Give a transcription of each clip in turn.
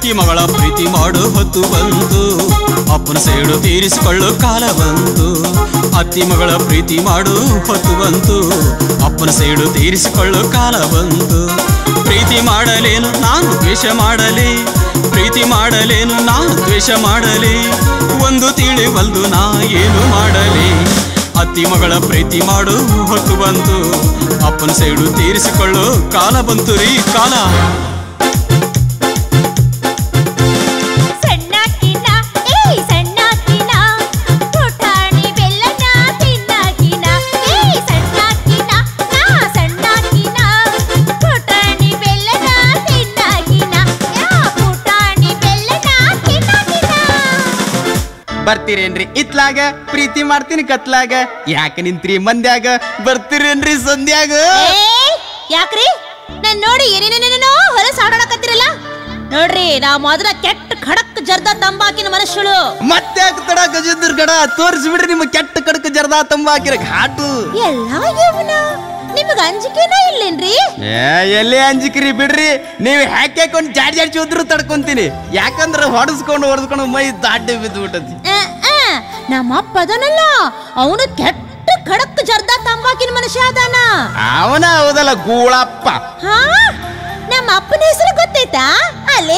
ಅತ್ತಿ ಮಗಳ ಪ್ರೀತಿ ಮಾಡು ಹೊತ್ತು ಬಂತು ಅಪ್ಪನ ಸೇಡು ತೀರಿಸಿಕೊಳ್ಳು ಕಾಲ ಬಂತು ಅತ್ತಿ ಮಗಳ ಪ್ರೀತಿ ಮಾಡು ಹೊತ್ತು ಬಂತು ಅಪ್ಪನ ಸೇಡು ತೀರಿಸಿಕೊಳ್ಳು ಕಾಲ ಬಂತು ಪ್ರೀತಿ ಮಾಡಲೇನು ನಾನು ದ್ವೇಷ ಮಾಡಲಿ ಪ್ರೀತಿ ಮಾಡಲೇನು ನಾನು ದ್ವೇಷ ಮಾಡಲಿ ಒಂದು ತಿಳಿವಲ್ದು ನಾ ಏನು ಮಾಡಲಿ ಅತ್ತಿ ಮಗಳ ಪ್ರೀತಿ ಮಾಡು ಹೊತ್ತು ಬಂತು ಅಪ್ಪನ ಸೈಡು ತೀರಿಸಿಕೊಳ್ಳು ಕಾಲ ಬಂತು ರೀ ಕಾಲ ಸಣ್ಣಕ್ಕಿನ ಏ ಸಣ್ಣಕ್ಕಿನ ಪುಟಾಣಿ ಬೆಲ್ಲನ ತಿನ್ನಕ್ಕಿನ ಏ ಸಣ್ಣಕ್ಕಿನ ನಾ ಸಣ್ಣಕ್ಕಿನ ಪುಟಾಣಿ ಬೆಲ್ಲನ ತಿನ್ನಕ್ಕಿನ ಯಾ ಪುಟಾಣಿ ಬೆಲ್ಲನ ತಿನ್ನಕ್ಕಿನ ಬರ್ತೀರೇನ್ರಿ ಇತ್ಲಾಗ ಪ್ರೀತಿ ಮಾಡ್ತೀನಿ ಕತ್ಲಾಗ ಯಾಕೆ ನಿಂತ್ರಿ ಮಂದ್ಯಾಗ ಬರ್ತೀರೇನ್ರಿ ಸಂಧ್ಯಾಗ ಏ ಯಾಕ್ರಿ ನಾನ್ ನೋಡಿ ಏನೇನೇನೇನೋ ಹೊಲಸ ಆಡೋಣಕತ್ತಿರಲ್ಲ ನೋಡ್ರಿ ನಾ ಮೊದಲ ಕೆಟ್ಟ ಖಡಕ್ ಜರ್ದ ತಂಬಾಕಿನ ಮನುಷ್ಯಳು ಮತ್ತೆ ತಡ ಗಜೇಂದ್ರ ಗಡ ತೋರಿಸ್ಬಿಡ್ರಿ ನಿಮ್ಮ ಕೆಟ್ಟ ಕಡಕ ಜರ್ದಾ ತಂಬ ಹಾಕಿರ ಘಾಟು ಎಲ್ಲ ಇವನ ನಿಮಗ ಅಂಜಿಕೆನ ಇಲ್ಲೇನ್ರಿ ಏ ಎಲ್ಲಿ ಅಂಜಿಕ್ರಿ ಬಿಡ್ರಿ ನೀವು ಹ್ಯಾಕ್ ಹಾಕೊಂಡು ಜಾಡ್ ಜಾಡ್ ಹೋದ್ರು ತಡ್ಕೊಂತೀನಿ ಯಾಕಂದ್ರ ಹೊಡಸ್ಕೊಂಡು ಹೊಡೆಸ್ಕೊಂಡು ಮೈ ದಾಡ್ಡೆ ಬಿದ್ದು ಬಿಟ್ಟತಿ ಆ, ಆ, ನಮ್ಮ ಅಪ್ಪ ಅದನಲ್ಲ ಅವನು ಕೆಟ್ಟ ಖಡಕ್ ಜರ್ದ ತಂಬಾಕಿನ ಮನುಷ್ಯ ಅದಾನ ಅವನ ಹೌದಲ್ಲ ಗೂಳಪ್ಪ ಹಾ ನಮ್ಮ ಅಪ್ಪನ ಹೆಸರು ಗೊತ್ತೈತಾ ಅಲ್ಲೇ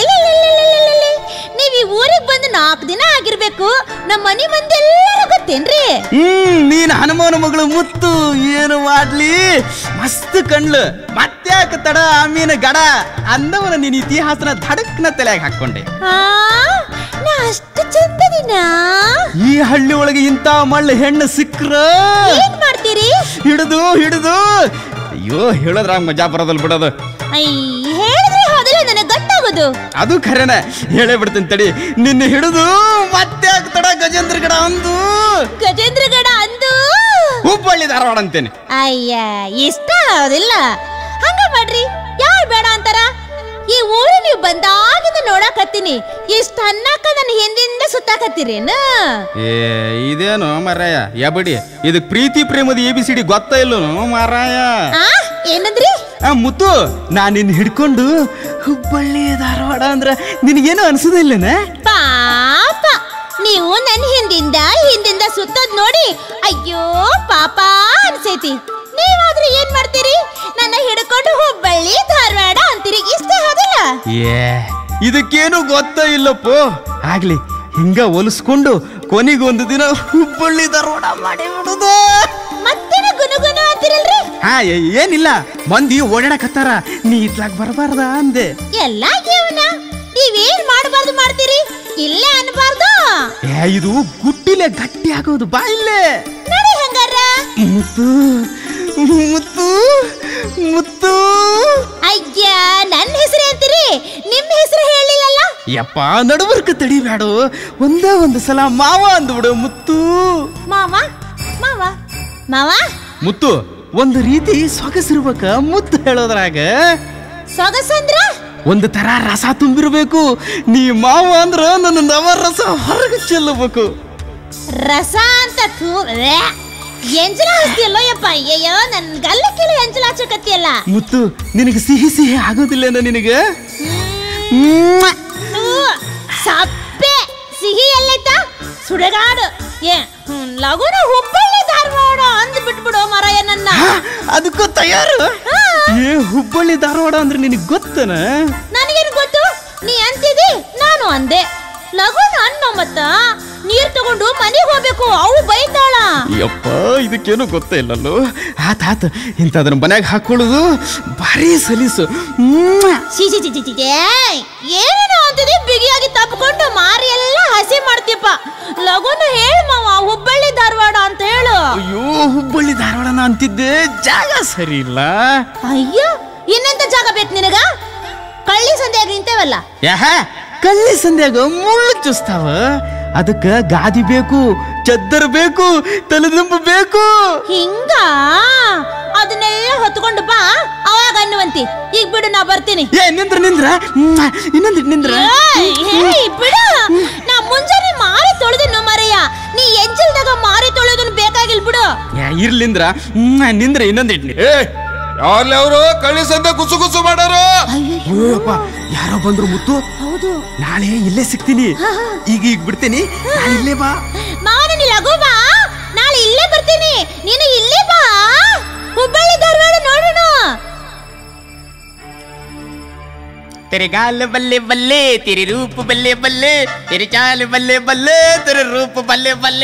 ನೀವ್ ಈ ಊರಿಗೆ ಬಂದು ನಾಲ್ಕು ದಿನ ಆಗಿರ್ಬೇಕು ನಮ್ಮ ಮನಿ ಮಂದಿ ಎಲ್ಲರೂ ಗೊತ್ತೇನ್ರಿ ಹ್ಮ್ ನೀನ್ ಹನುಮಾನ ಮಗಳು ಮುತ್ತು ಏನು ಮಾಡ್ಲಿ ಮಸ್ತ್ ಕಣ್ಲು ಮತ್ತೆ ಯಾಕೆ ತಡ ಆಮೀನ ಗಡ ಅಂದವನ ನೀನ್ ಇತಿಹಾಸನ ಧಡಕ್ನ ತಲೆಯಾಗ ಹಾಕೊಂಡೆ ಆ ನಾ ಅಷ್ಟು ಚಂದದಿನ ಈ ಹಳ್ಳಿ ಒಳಗೆ ಇಂತ ಮಳ್ಳ ಹೆಣ್ಣು ಸಿಕ್ಕ್ರ ಏನ್ ಮಾಡ್ತೀರಿ ಹಿಡಿದು ಹಿಡಿದು ಅಯ್ಯೋ ಹೇಳೋದ್ರಾಗ ಮಜಾ ಬರೋದಲ್ ಬಿಡೋದು ಐ ಹೇಳಿದ್ರೆ ಹೋದಲ್ಲ ನನಗೆ ಗೊತ್ತಾಗೋದು ಅದು ಖರೇನ ಹೇಳೇ ಬಿಡ್ತೀನಿ ತಡಿ ನಿನ್ನ ಹಿಡಿದು ಮತ್ತೆ ಯಾಕೆ ತಡ ಗಜೇಂದ್ರ ಗಡ ಅಂದು ಗಜೇಂದ್ರಗಡ ಅಂದು ಹುಬ್ಬಳ್ಳಿ ಧಾರವಾಡ ಅಂತೇನೆ ಅಯ್ಯ ಇಷ್ಟ ಆಗೋದಿಲ್ಲ ಹಂಗ ಮಾಡ್ರಿ ಯಾರು ಬೇಡ ಅಂತಾರ ಈ ಊರಿ ನೀವು ಬಂದಾಗಿಂದ ನೋಡಕತ್ತೀನಿ ಇಷ್ಟ ಅನ್ನಕ ನನ್ನ ಹಿಂದಿಂದ ಸುತ್ತಾಕತ್ತೀರೇನು ಏ ಇದೇನು ಮಾರಾಯ ಯಬಡಿ ಇದಕ್ ಪ್ರೀತಿ ಪ್ರೇಮದ ಎ ಬಿ ಸಿ ಡಿ ಗೊತ್ತ ಇಲ್ಲನು ಮಾರಾಯ ಆ ಏನಂದ್ರಿ ಆ ಮುತ್ತು ನಾನ್ ನಿನ್ ಹಿಡ್ಕೊಂಡು ಹುಬ್ಬಳ್ಳಿ ಧಾರವಾಡ ಅಂದ್ರ ನಿನಗೇನು ಅನ್ಸೋದಿಲ್ಲನ ಪಾಪ ನೀವು ನನ್ನ ಹಿಂದಿಂದ ಹಿಂದಿಂದ ಸುತ್ತೋದ್ ನೋಡಿ ಅಯ್ಯೋ ಪಾಪ ಅನ್ಸೈತಿ ನೀವಾದ್ರೆ ಏನ್ ಮಾಡ್ತೀರಿ ನನ್ನ ಹಿಡ್ಕೊಂಡು ಹುಬ್ಬಳ್ಳಿ ಧಾರವಾಡ ಅಂತೀರಿ ಇಷ್ಟ ಆಗೋದಿಲ್ಲ ಏ ಇದಕ್ಕೇನು ಗೊತ್ತ ಇಲ್ಲಪ್ಪೋ ಆಗ್ಲಿ ಹಿಂಗ ಒಲಿಸ್ಕೊಂಡು ಕೊನೆಗೊಂದು ದಿನ ಹುಬ್ಬಳ್ಳಿ ಧಾರವಾಡ ಮಾಡಿ ಬಿಡುದು ಮತ್ತೇನ ಗುನುಗುನು ಅಂತೀರಲ್ರಿ ಹಾ ಏ- ಏನಿಲ್ಲ ಮಂದಿ ಓಡಾಡಕತ್ತಾರ ನೀ ಇತ್ಲಾಗ ಬರಬಾರ್ದ ಅಂದೆ ಎಲ್ಲ ಕೇವನ ನೀವೇನ್ ಮಾಡಬಾರ್ದು ಮಾಡ್ತೀರಿ ಇಲ್ಲೇ ಅನ್ಬಾರ್ದು ಏ ಇದು ಗುಟ್ಟಿಲೆ ಗಟ್ಟಿ ಆಗೋದು ಬಾ ಇಲ್ಲೇ ನಡಿ ಹಂಗಾರ ಮುತ್ತು ಮುತ್ತು ಮುತ್ತು ಅಯ್ಯ ನನ್ನ ಹೆಸರು ಅಂತೀರಿ ನಿಮ್ ಹೆಸರು ಹೇಳಿಲ್ಲಲ್ಲ ಯಪ್ಪ ನಡುವರ್ಕ ತಡಿಬ್ಯಾಡು ಒಂದೇ ಒಂದು ಸಲ ಮಾವ ಅಂದ್ಬಿಡು ಮುತ್ತು ಮಾವ ಮಾವ ಮಾವ ಮುತ್ತು ಒಂದು ರೀತಿ ಸೊಗಸಿರ್ಬೇಕ ಮುತ್ತು ಹೇಳೋದ್ರಾಗ ಸೊಗಸಂದ್ರ ಒಂದು ತರ ರಸ ತುಂಬಿರ್ಬೇಕು ನೀ ಮಾವ ಅಂದ್ರ ನನ್ನ ನವ ರಸ ಹೊರಗೆ ಚೆಲ್ಲಬೇಕು ರಸ ಅಂತ ಥೂ ವ್ಯಾ. ಎಂಜಲ ಹಸ್ತಿಯಲ್ಲೋ ಯಪ್ಪ ಅಯ್ಯಯ್ಯೋ ನನ್ ಗಲ್ಲ ಕೆಲ ಎಂಜಲ ಹಚ್ಚಕತ್ತಿಯಲ್ಲ ಮುತ್ತು ನಿನಗೆ ಸಿಹಿ ಸಿಹಿ ಆಗೋದಿಲ್ಲೇನ ನಿನಗೆ ಥೂ, ಸಪ್ಪೆ ಸಿಹಿ ಎಲ್ಲೈತ ಸುಡಗಾಡು ಏ ಹ್ಮ್, ಲಗುನ ಹುಬ್ಬಳ್ಳಿ ಧಾರವಾಡ ಅಂದ್ ಬಿಟ್ಬಿಡು ಮರಯ್ಯ ನನ್ನ ಅದಕ್ಕೂ ತಯಾರು ಹಾ. ಏ ಹುಬ್ಬಳ್ಳಿ ಧಾರವಾಡ ಅಂದ್ರೆ ನಿನಗೆ ಗೊತ್ತನ ನನಗೇನು ಗೊತ್ತು ನೀ ಅಂತಿದಿ ನಾನು ಅಂದೆ ಲಗುನ ಅನ್ನೋ ಮತ್ತ ನೀರ್ ತಗೊಂಡು ಮನೆಗೆ ಹೋಗ್ಬೇಕು ಅವು ಬೈತಾಳ ಯಪ್ಪ ಇದಕ್ಕೇನು ಗೊತ್ತೇ ಇಲ್ಲಲ್ಲೋ ಆತ ಆತ ಇಂಥದನ್ನ ಮನ್ಯಾಗ ಹಾಕೊಳ್ಳೋದು ಭಾರಿ ಸಲೀಸು ಮ್ವಾ. ಛೀ ಛೀ ಛೀ ಛೀ ಛೀ, ಏಯ್! ಏನೇನೋ ಅಂತಿದಿ ಬಿಗಿಯಾಗಿ ತಪ್ಪಿಕೊಂಡು ಮಾರಿ ಎಲ್ಲ ಹಸಿ ಮಾಡ್ತೀಯಪ್ಪ ಲಗುನ ಹೇಳು ಮಾವ ಹುಬ್ಬಳ್ಳಿ ಧಾರವಾಡ ಅಂತ ಹೇಳು ಅಯ್ಯೋ ಹುಬ್ಬಳ್ಳಿ ಧಾರವಾಡನ ಅಂತಿದ್ದೆ ಜಾಗ ಸರಿ ಇಲ್ಲ ಅಯ್ಯ ಇನ್ನೆಂತ ಜಾಗ ಬೇಕು ನಿನಗ ಕಳ್ಳಿ ಸಂಧ್ಯಾಗ ನಿಂತೇವಲ್ಲ ಯಾಹ ಕಲ್ಲಿ ಸಂಧ್ಯಾಗ ಮುಳ್ಳು ಚುಸ್ತಾವ ಅದಕ್ಕ ಗಾದಿ ಬೇಕು ಚದ್ದರ್ ಬೇಕು ತಲೆದಿಂಬು ಬೇಕು ಹಿಂಗ ಅದನ್ನೆಲ್ಲ ಹೊತ್ಕೊಂಡು ಬಾ ಅವಾಗ ಅನ್ನುವಂತಿ ಈಗ ಬಿಡು ನಾ ಬರ್ತೀನಿ ಏ ನಿಂದ್ರ ನಿಂದ್ರ ಮ್ವಾ. ಇನ್ನೊಂದಿಟ್ ನಿಂದ್ರ ಏಯ್, ಏಯ್, ಬಿಡು ನಾ ಮುಂಜಾನೆ ಮಾರಿ ತೊಳೆದನು ಮರಯ್ಯ ನೀ ಎಂಜಲ್ದಾಗ ಮಾರಿ ತೊಳೆದನು ಬೇಕಾಗಿಲ್ ಬಿಡು ಏ, ಇರ್ಲಿಂದ್ರ ಮ್ವಾ, ನಿಂದ್ರ ಇನ್ನೊಂದಿಟ್ ನಿ- ಏ ಯಾರ್ಲಿ ಅವರು ಕಳಿಸಂತ ಗುಸು ಗುಸು ಮಾಡೋರು ಅಯ್ಯಪ್ಪ ಯಾರೋ ಬಂದ್ರು ಮುತ್ತು ಹೌದು ನಾಳೆ ಇಲ್ಲೇ ಸಿಗ್ತೀನಿ ಈಗ ಈಗ ಬಿಡ್ತೀನಿ ನಾಳೆ ಇಲ್ಲೇ ಬಾ ಮಾವನ ನೀ ಲಘು ಬಾ ನಾಳೆ ಇಲ್ಲೇ ಬರ್ತೀನಿ ನೀನು ಇಲ್ಲೇ ಬಾ ಹುಬ್ಬಳ್ಳಿ ಧಾರವಾಡ ನೋಡೋಣ तेरे गाल बल्ले बल्ले तेरे रूप बल्ले बल्ले तेरे चाल बल्ले बल्ले तेरे रूप बल्ले बल्ले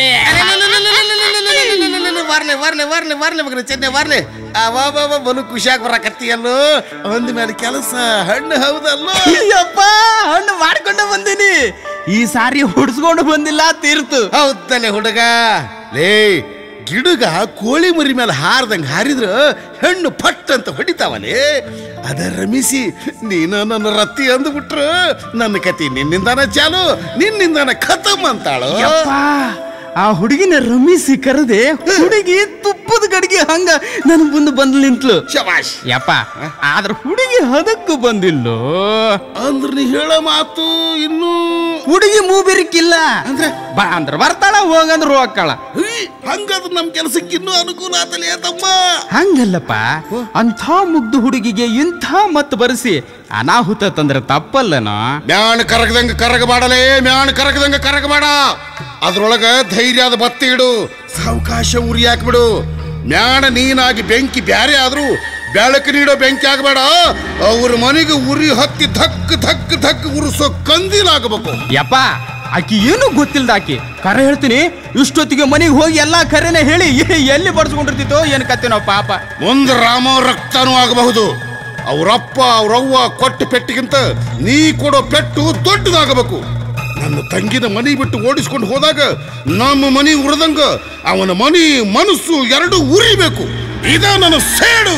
ಬರ್ಲಿ ಬರ್ಲಿ ಬರ್ಲಿ ಬರ್ಲಿ ಮಗನ ಚೆನ್ನೆ ಬರ್ಲಿ ಅವ ಬಲು ಖುಷಿಯಾಗಿ ಬರಕತ್ತೀಯಲ್ಲೋ ಒಂದ್ ಮೇಲೆ ಕೆಲಸ ಹಣ್ಣು ಹೌದಲ್ಲೋ ಅಯ್ಯಪ್ಪ ಹಣ್ಣು ಮಾಡ್ಕೊಂಡು ಬಂದೀನಿ ಈ ಸಾರಿ ಹುಡ್ಸ್ಕೊಂಡು ಬಂದಿಲ್ಲ ತೀರ್ತು ಹೌದಲ್ಲೇ ಹುಡುಗ ಲೇ ಗಿಡುಗ ಕೋಳಿ ಮರಿ ಮೇಲೆ ಹಾರದಂಗ ಹಾರಿದ್ರ ಹೆಣ್ಣು ಪಟ್ ಅಂತ ಹೊಡಿತಾವಲೇ ಅದ ರಮಿಸಿ ನೀನು ನನ್ನ ರತ್ತಿ ಅಂದ್ಬಿಟ್ರ ನನ್ನ ಕತಿ ನಿನ್ನಿಂದಾನ ಚಾಲು ನಿನ್ನಿಂದಾನ ಖತಮ್ ಅಂತಾಳು ಯಪ್ಪ ಆ ಹುಡುಗಿನ ರಮಿಸಿ ಕರೆದೆ ಹುಡುಗಿ ತುಪ್ಪದ ಗಡಿಗೆ ಹಂಗ ನನ್ನ ಮುಂದೆ ಬಂದು ನಿಂತ್ಲು ಶಬಾಷ್ ಯಪ್ಪ ಆದ್ರ ಹುಡುಗಿ ಹದಕ್ಕೂ ಬಂದಿಲ್ಲೋ ಅಂದ್ರ ನೀ ಹೇಳೋ ಮಾತು ಇನ್ನು ಹುಡುಗಿ ಮೂಬಿರಿಕ್ಕಿಲ್ಲ ಅಂದ್ರೆ ಬಾ ಅಂದ್ರ ಬರ್ತಾಳ ಹೋಗಂದ್ರ ಹೋಗ್ತಾಳ ಹುಯ್, ಹಂಗಾದ್ರೆ ನಮ್ ಕೆಲಸಕ್ಕೆ ಇನ್ನೂ ಅನುಕೂಲ ಆತಲೇ ತಮ್ಮ ಹಂಗಲ್ಲಪ್ಪ ಅಂಥ ಮುಗ್ದು ಹುಡುಗಿಗೆ ಇಂಥ ಮತ್ ಬರೆಸಿ ಅನಾಹುತ ತಂದ್ರೆ ತಪ್ಪಲ್ಲನೋ ಮ್ಯಾಣ ಕರಗದಂಗ ಕರಗ ಮಾಡಲೇ ಮ್ಯಾಣ ಕರಗದಂಗ ಕರಗ ಮಾಡ ಅದ್ರೊಳಗ ಧೈರ್ಯದ ಬತ್ತಿ ಇಡು ಸಾವಕಾಶ ಉರಿ ಹಾಕ್ಬಿಡು ಮ್ಯಾಣ ನೀನಾಗಿ ಬೆಂಕಿ ಬ್ಯಾರೆ ಆದ್ರೂ ಬೆಳಕು ನೀಡೋ ಬೆಂಕಿ ಆಗಬೇಡ ಅವ್ರ ಮನೆಗೆ ಉರಿ ಹತ್ತಿ ಧಕ್ ಧಕ್ ಧಕ್ ಉರಿಸೋ ಕಂದಿಲಾಗಬೇಕು ಯಪ್ಪ ಆಕಿ ಏನು ಗೊತ್ತಿಲ್ದ ಆಕಿ ಕರೆ ಹೇಳ್ತೀನಿ ಇಷ್ಟೊತ್ತಿಗೆ ಮನೆಗೆ ಹೋಗಿ ಎಲ್ಲಾ ಕರೆನೆ ಹೇಳಿ ಎ- ಎಲ್ಲಿ ಬಡ್ಸ್ಕೊಂಡಿರ್ತಿತ್ತೋ ಏನ್ ಕತ್ತಿನೋ ಪಾಪ ಮುಂದೆ ರಾಮ ರಕ್ತನೂ ಆಗಬಹುದು ಅವರಪ್ಪ ಅವ್ರವ್ವ ಕೊಟ್ಟ ಪೆಟ್ಟಿಗಿಂತ ನೀ ಕೊಡೋ ಪೆಟ್ಟು ದೊಡ್ಡದಾಗಬೇಕು ನನ್ನ ತಂಗಿನ ಮನಿ ಬಿಟ್ಟು ಓಡಿಸ್ಕೊಂಡು ಹೋದಾಗ ನಮ್ಮ ಮನಿ ಉರಿದಂಗ ಅವನ ಮನಿ ಮನಸ್ಸು ಎರಡು ಉರಿಬೇಕು ಇದ ನನ್ನ ಸೇಡು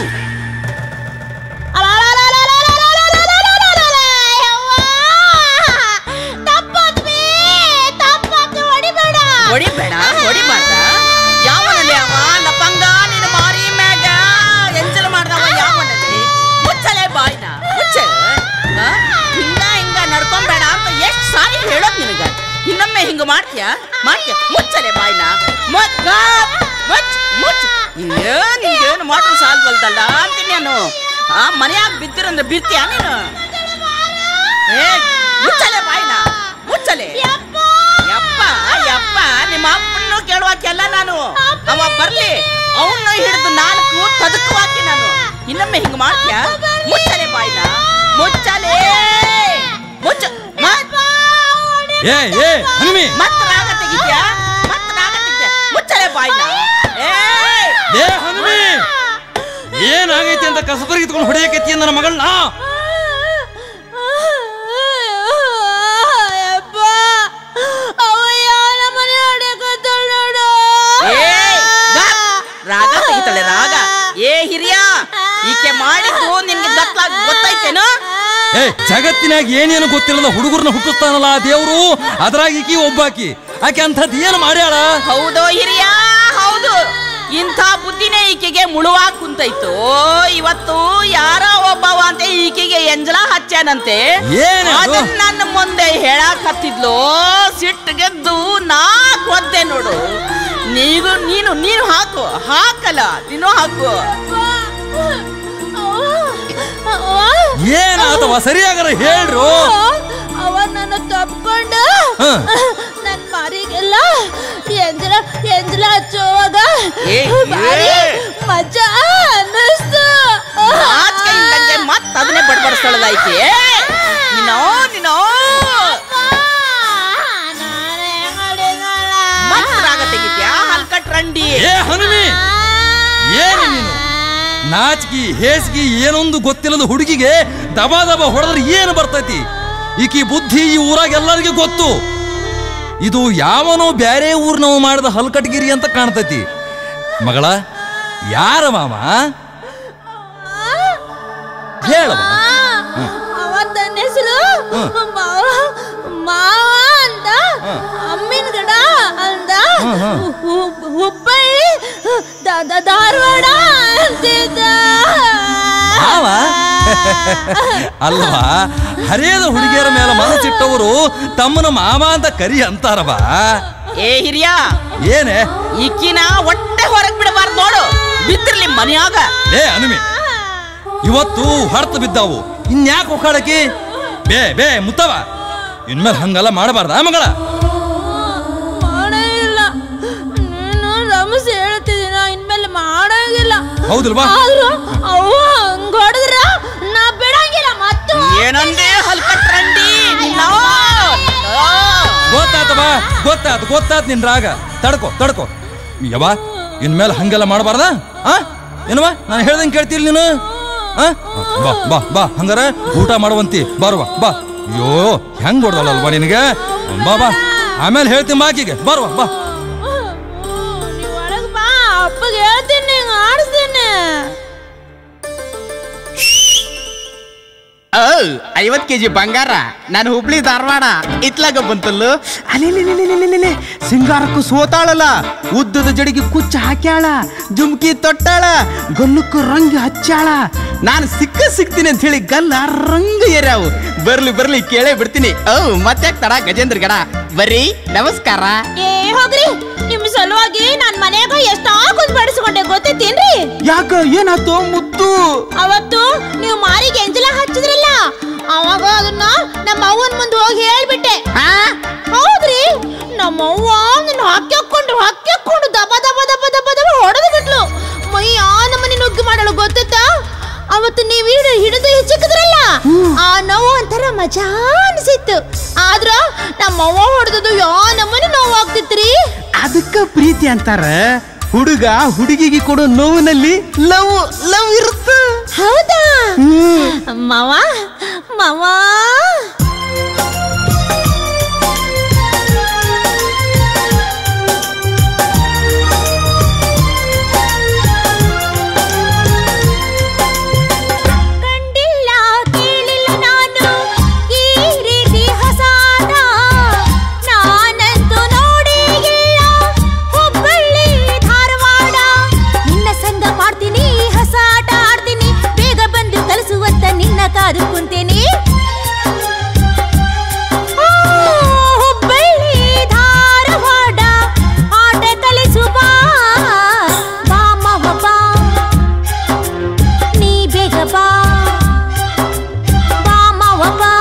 ತಪ್ಪಾತ್ಮಿ ತಪ್ಪಾತು ಹೊಡಿಬೇಡ ಹೊಡಿಬೇಡ ಹೊಡಿಬಾರ್ದ ಯಾವನಲ್ಲಿ ಅವ ಲಪಂಗ ನಿನ್ನ ಮಾರಿ ಮ್ಯಾಗ ಎಂಜಲ್ ಮಾಡ್ದವ ಯಾವನಲ್ಲಿ ಮುಚ್ಚಲೆ ಬಾಯ್ನ ಮುಚ್ಚ ಆ? ಹಿಂಗ ಹಿಂಗ ನಡ್ಕೊಂಬೇಡ ಅಂತ ಎಷ್ಟ್ ಸಾರಿ ಹೇಳೋದ್ ನಿನಗ ಇನ್ನೊಮ್ಮೆ ಹಿಂಗ ಮಾಡ್ತೀಯ ಮಾಡ್ತೀಯ ಮುಚ್ಚಲೆ ಬಾಯ್ನ ಮುಚ್ಚ ಮುಚ್ಚ ಮುಚ್ಚ ಏನ್ ಏನು ಮಾತು ಸಾಲ್ವಲ್ದಲ್ಲ ಅಂತೀನಿ ನಾನು ಆ ಮನ್ಯಾಗ ಬಿದ್ದಿರಂದ್ರೆ ಬಿಡ್ತೀಯ ನೀನು ಏ ಮುಚ್ಚಲೆ ಬಾಯ್ನ ಮುಚ್ಚಲೆ ಯಪ್ಪ ಯಪ್ಪ ನಿಮ್ಮ ಅಪ್ಪನ್ನು ಕೇಳುವಾಕೆಲ್ಲ ನಾನು ಅವ ಬರ್ಲಿ ಅವನ್ನ ಹಿಡಿದು ನಾಲ್ಕು ತದಕವಾಕಿ ನಾನು ಇನ್ನೊಮ್ಮೆ ಹಿಂಗ ಮಾಡ್ತೀಯ ಮುಚ್ಚಲೆ ಬಾಯ್ನ ಮುಚ್ಚಲೆ ಮುಚ್ಚ ಮತ್- ಏ ಏ ಹನುಮಿ ಮತ್ ರಾಗ ತೆಗಿತ್ಯಾ ಮತ್ ರಾಗ ತೆಗಿತ್ಯಾ ಮುಚ್ಚಲೆ ಬಾಯ್ನ ಏ ಏ ಹನುಮಿ ಏನಾಗೈತಿ ಅಂತ ಕಸಬರಿಗೆ ಇಟ್ಕೊಂಡು ಹೊಡೆಯಕತ್ತಿ ನನ್ನ ಮಗಳನ್ನ ಯಪ್ಪ ಅವ ಯಾರ ಮನೆ ಹೊಡ್ಯಾಕತ್ತಾಳ್ ನೋಡು ಏ ಗಪ್. ರಾಗ ತೆಗಿತಾಳೆ ರಾಗ ಏ ಹಿರಿಯ ಈಕೆ ಮಾಡಿದ್ದು ನಿನ್ಗೆ ಗತ್ಲಾಗ್ ಗೊತ್ತೈತೇನು ಏ ಜಗತ್ತಿನಾಗ ಏನೇನು ಗೊತ್ತಿಲ್ಲದ ಹುಡುಗರನ್ನ ಹುಟ್ಟಿಸ್ತಾನಲ್ಲ ಆ ದೇವ್ರು ಅದ್ರಾಗ ಈಕಿ ಒಬ್ಬಾಕಿ ಆಕೆ ಅಂಥದ್ದು ಏನು ಮಾಡ್ಯಾಳ ಹೌದು ಹಿರಿಯ ಹೌದು ಇಂಥ ಬುದ್ಧಿನೇ ಈಕೆಗೆ ಮುಳುವಾಗ್ ಕುಂತೈತು ಇವತ್ತು ಯಾರೋ ಒಬ್ಬವ ಅಂತ ಈಕೆಗೆ ಎಂಜಲ ಹಚ್ಚಾನಂತೆ ಏನದು? ಅದನ್ನ ನನ್ನ ಮುಂದೆ ಹೇಳಾಕತ್ತಿದ್ಲು ಸಿಟ್ಟಿಗೆದ್ದು ನಾ ಒದ್ದೆ ನೋಡು ನೀನು ನೀನು ನೀನು ಹಾಕು ಹಾಕಲ್ಲ ನೀನು ಹಾಕು ಏನಾತವ ಸರಿಯಾಗರ ಹೇಳ್ರು ಅವ ನನ್ನ ತಪ್ಕೊಂಡು ಹ. ನನ್ ಮಾರಿಗೆಲ್ಲ ಎಂಜಲ ಎಂಜಲ ಹಚ್ಚುವಾಗ ಏ, ಭಾರಿ ಏ. ಮಜಾ ಅನ್ನಿಸ್ತು ನಾಚಿಕೆ ಇಲ್ದಂಗೆ ಮತ್ ಅದನ್ನೇ ಬಡ್ಬಡಿಸ್ತಾಳಲ್ಲ ಈಕೆ ನೀನೋ ನೀನೋ ಮತ್ ರಾಗ ತೆಗಿತ್ಯಾ ಹಲ್ಕಟ್ ರಂಡಿ ಏ ಹನುಮಿ ಏನು ನೀನು ನಾಚಿಕಿ ಹೇಸಿಗೆ ಏನೊಂದು ಗೊತ್ತಿಲ್ಲದ ಹುಡುಗಿಗೆ ದಬ ದಬ ಹೊಡೆದ್ರೆ ಏನು ಬರ್ತೈತಿ ಈಕಿ ಬುದ್ಧಿ ಈ ಊರಾಗ ಎಲ್ಲರಿಗೂ ಗೊತ್ತು ಇದು ಯಾವನೋ ಬ್ಯಾರೆ ಊರ್ನವ ಮಾಡಿದ ಹಲ್ಕಟ್ಗಿರಿ ಅಂತ ಕಾಣ್ತೈತಿ ಮಗಳ ಯಾರ ಮಾಮ ಹೇಳವ ಅವ ತನ್ನ ಹೆಸರು ಹ್ಮ್. ಮಾವ ಮಾವ ಅಂತ ಅಮ್ಮಿನ ಗಡ ಅಂದ ಹ್ಮ್, ಹ್ಮ್. ಹು- ಹುಬ್ಬಳ್ಳಿ ದ- ದ- ಧಾರವಾಡ ಅಂತಿದ್ದ ಮಾವ ಅಲ್ವಾ ಹರಿಯದ ಹುಡುಗಿಯರ ಮೇಲೆ ಮನಸ್ಸಿಟ್ಟವರು ತಮ್ಮನ ಮಾಮ ಅಂತ ಕರಿ ಅಂತಾರವ ಏ ಹಿರಿಯ ಏನೇ ಈಕಿನ ಹೊಟ್ಟೆ ಹೊರಗ್ ಬಿಡಬಾರ್ದು ನೋಡು ಬಿದ್ದಿರ್ಲಿ ಮನ್ಯಾಗ ಏ ಹನುಮಿ ಇವತ್ತು ಹೊರತು ಬಿದ್ದಾವು ಇನ್ಯಾಕೆ ಒಕ್ಕಾಳಕಿ ಬೇ ಬೇ ಮುತ್ತವ ಇನ್ಮೇಲೆ ಹಂಗೆಲ್ಲ ಮಾಡಬಾರ್ದ ಮಗಳ ಮಾಡೇ ಇಲ್ಲ ನೀನು ರಮಸ್ ಹೇಳ್ತಿದ್ದೀನ ಇನ್ಮೇಲೆ ಮಾಡಂಗಿಲ್ಲ ಹೌದಲ್ವಾ? ಆದ್ರೂ ಅವ್ವ ಹಂಗ್ ಹೊಡೆದ್ರ ನಾ ಬಿಡಂಗಿಲ್ಲ ಮತ್ತು ಏನಂದೆ ಹಲ್ಕಟ್ರಂಡಿ ಗೊತ್ತಾತವ ಗೊತ್ತಾತ್ ಗೊತ್ತಾತ್ ನಿನ್ ರಾಗ ತಡ್ಕೋ ತಡ್ಕೋ ಯವ್ವ ಇನ್ಮೇಲೆ ಹಂಗೆಲ್ಲ ಮಾಡಬಾರ್ದ ಆ ಏನವ ನಾನು ಹೇಳ್ದಂಗೆ ಕೇಳ್ತೀರಿ ನೀನು ಆ ಬಾ ಬಾ ಬಾ ಹಂಗಾರ ಊಟ ಮಾಡುವಂತಿ ಬಾರುವ ಬಾ ಅಯ್ಯೋ ಹೆಂಗ್ ಹೊಡ್ದಲ್ಲಲ್ವಾ ನಿನಗೆ ಬಾ ಬಾ ಆಮೇಲೆ ಹೇಳ್ತೀನಿ ಬಾಕಿಗೆ ಬಾರುವ ಬಾ ನೀವ್ ಒಳಗ್ ಬಾ ಅಪ್ಪಗೆ ಹೇಳ್ತೀನಿ ಆಡಿಸ್ತೀನಿ ಐವತ್ ಕೆಜಿ ಬಂಗಾರ ನಾನು ಹುಬ್ಳಿ ಧಾರವಾಡ ಇತ್ಲಾಗ ಬಂತಲ್ಲು ಅಲೆ ಸಿಂಗಾರಕ್ಕೂ ಸೋತಾಳಲ್ಲ ಉದ್ದದ ಜಡಿಗೆ ಕುಚ್ಚ ಹಾಕ್ಯಾಳ ಜುಮ್ಕಿ ತೊಟ್ಟಾಳ ಗಲ್ಲಕ್ಕೂ ರಂಗ್ ಹಚ್ಚಾಳ ನಾನು ಸಿಕ್ಕ ಸಿಗ್ತೀನಿ ಅಂತ ಹೇಳಿ ಗಲ್ಲ ರಂಗ್ ಏರ್ಯಾವು ಬರ್ಲಿ ಬರ್ಲಿ ಕೇಳೇ ಬಿಡ್ತೀನಿ ಓ ಮತ್ತೆ ತಡ ಗಜೇಂದ್ರ ಗಡ ಬರ್ರಿ ನಮಸ್ಕಾರ ಏ ಹೋಗ್ರಿ ನಿಮ್ ಸಲುವಾಗಿ ನಾನ್ ಮನ್ಯಾಗ ಎಷ್ಟೋ ಕುಂದ್ ಬಡಿಸ್ಕೊಂಡೆ ಗೊತ್ತೈತೇನ್ರಿ ಯಾಕ ಏನಾತು ಮುತ್ತು ಅವತ್ತು ನೀವು ಮಾರಿಗೆ ಎಂಜಲ ಹಚ್ಚಿದ್ರಲ್ಲ ಅವಾಗ ಅದನ್ನ ನಮ್ಮ ಅವ್ವನ್ ಮುಂದೆ ಹೋಗಿ ಹೇಳ್ಬಿಟ್ಟೆ ಆ? ಹೌದ್ರಿ ನಮ್ಮ ಅವ್ವ ನನ್ನ ಹಕ್ಕಿ ಹಾಕೊಂಡು ಹಕ್ಕಿ ಹಾಕೊಂಡು ದಬ ದಬ ದಬ ದಬ ದಬ ಹೊಡೆದು ಬಿಟ್ಲು ಮೈ ಆ ನಮ್ಮನೆ ನುಗ್ಗಿ ಮಾಡಲು ಗೊತ್ತಿತ್ತಾ ಅವತ್ತು ನೀವು ಹಿಡಿದು ಹಿಡಿದು ಹೆಚ್ಚಿಕಿದ್ರಲ್ಲ ಆ ನೋವು ಒಂಥರ ಮಜಾ ಅನಿಸಿತ್ತು ಆದ್ರ ನಮ್ಮ ಅವ್ವ ಹೊಡೆದದು ಯಾ ನಮ್ಮನೆ ನೋವು ಆಗ್ತಿತ್ರಿ ಅದಕ್ಕ ಪ್ರೀತಿ ಅಂತಾರ ಹುಡುಗ ಹುಡುಗಿಗೆ ಕೊಡೋ ನೋವಿನಲ್ಲಿ ಲವ್ ಲವ್ ಇರುತ್ತೆ ಹೌದಾ ಮಾವ ಮಾವ ಕಂಡಿಲ್ಲ ಕೇಳಿಲ್ಲ ನಾನು ಈ ರೀತಿ ಹಸಾದ ನಾನಂತೂ ನೋಡಿಲ್ಲ ಹುಬ್ಬಳ್ಳಿ ಧಾರವಾಡ ನಿನ್ನ ಸಂಗ ಮಾಡ್ತೀನಿ ಹಸಾಟ ಆಡ್ತೀನಿ ಬೇಗ ಬಂದು ಕಲಿಸುವಂತ ನಿನ್ನ ಕಾದು ಕುಂತೇನೆ ಆ, ಹುಬ್ಬಳ್ಳಿ ಧಾರವಾಡ ಆಟ ಕಲಿಸು ಬಾ ಬಾ ಮಾವ ಬಾ ನೀ ಬೇಗ ಬಾ ಬಾ ಮಾವ ಬಾ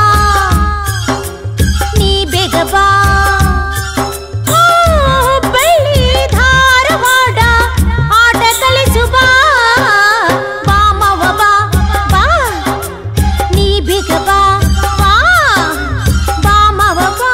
ನೀ ಬೇಗ ಬಾ ಆ, ಹುಬ್ಬಳ್ಳಿ ಧಾರವಾಡ ಆಟ ಕಲಿಸು ಬಾ ಬಾ ಮಾವ ಬಾ ಬಾ ನೀ ಬೇಗ ಬಾ ಬಾ ಬಾ ಮಾವ ಬಾ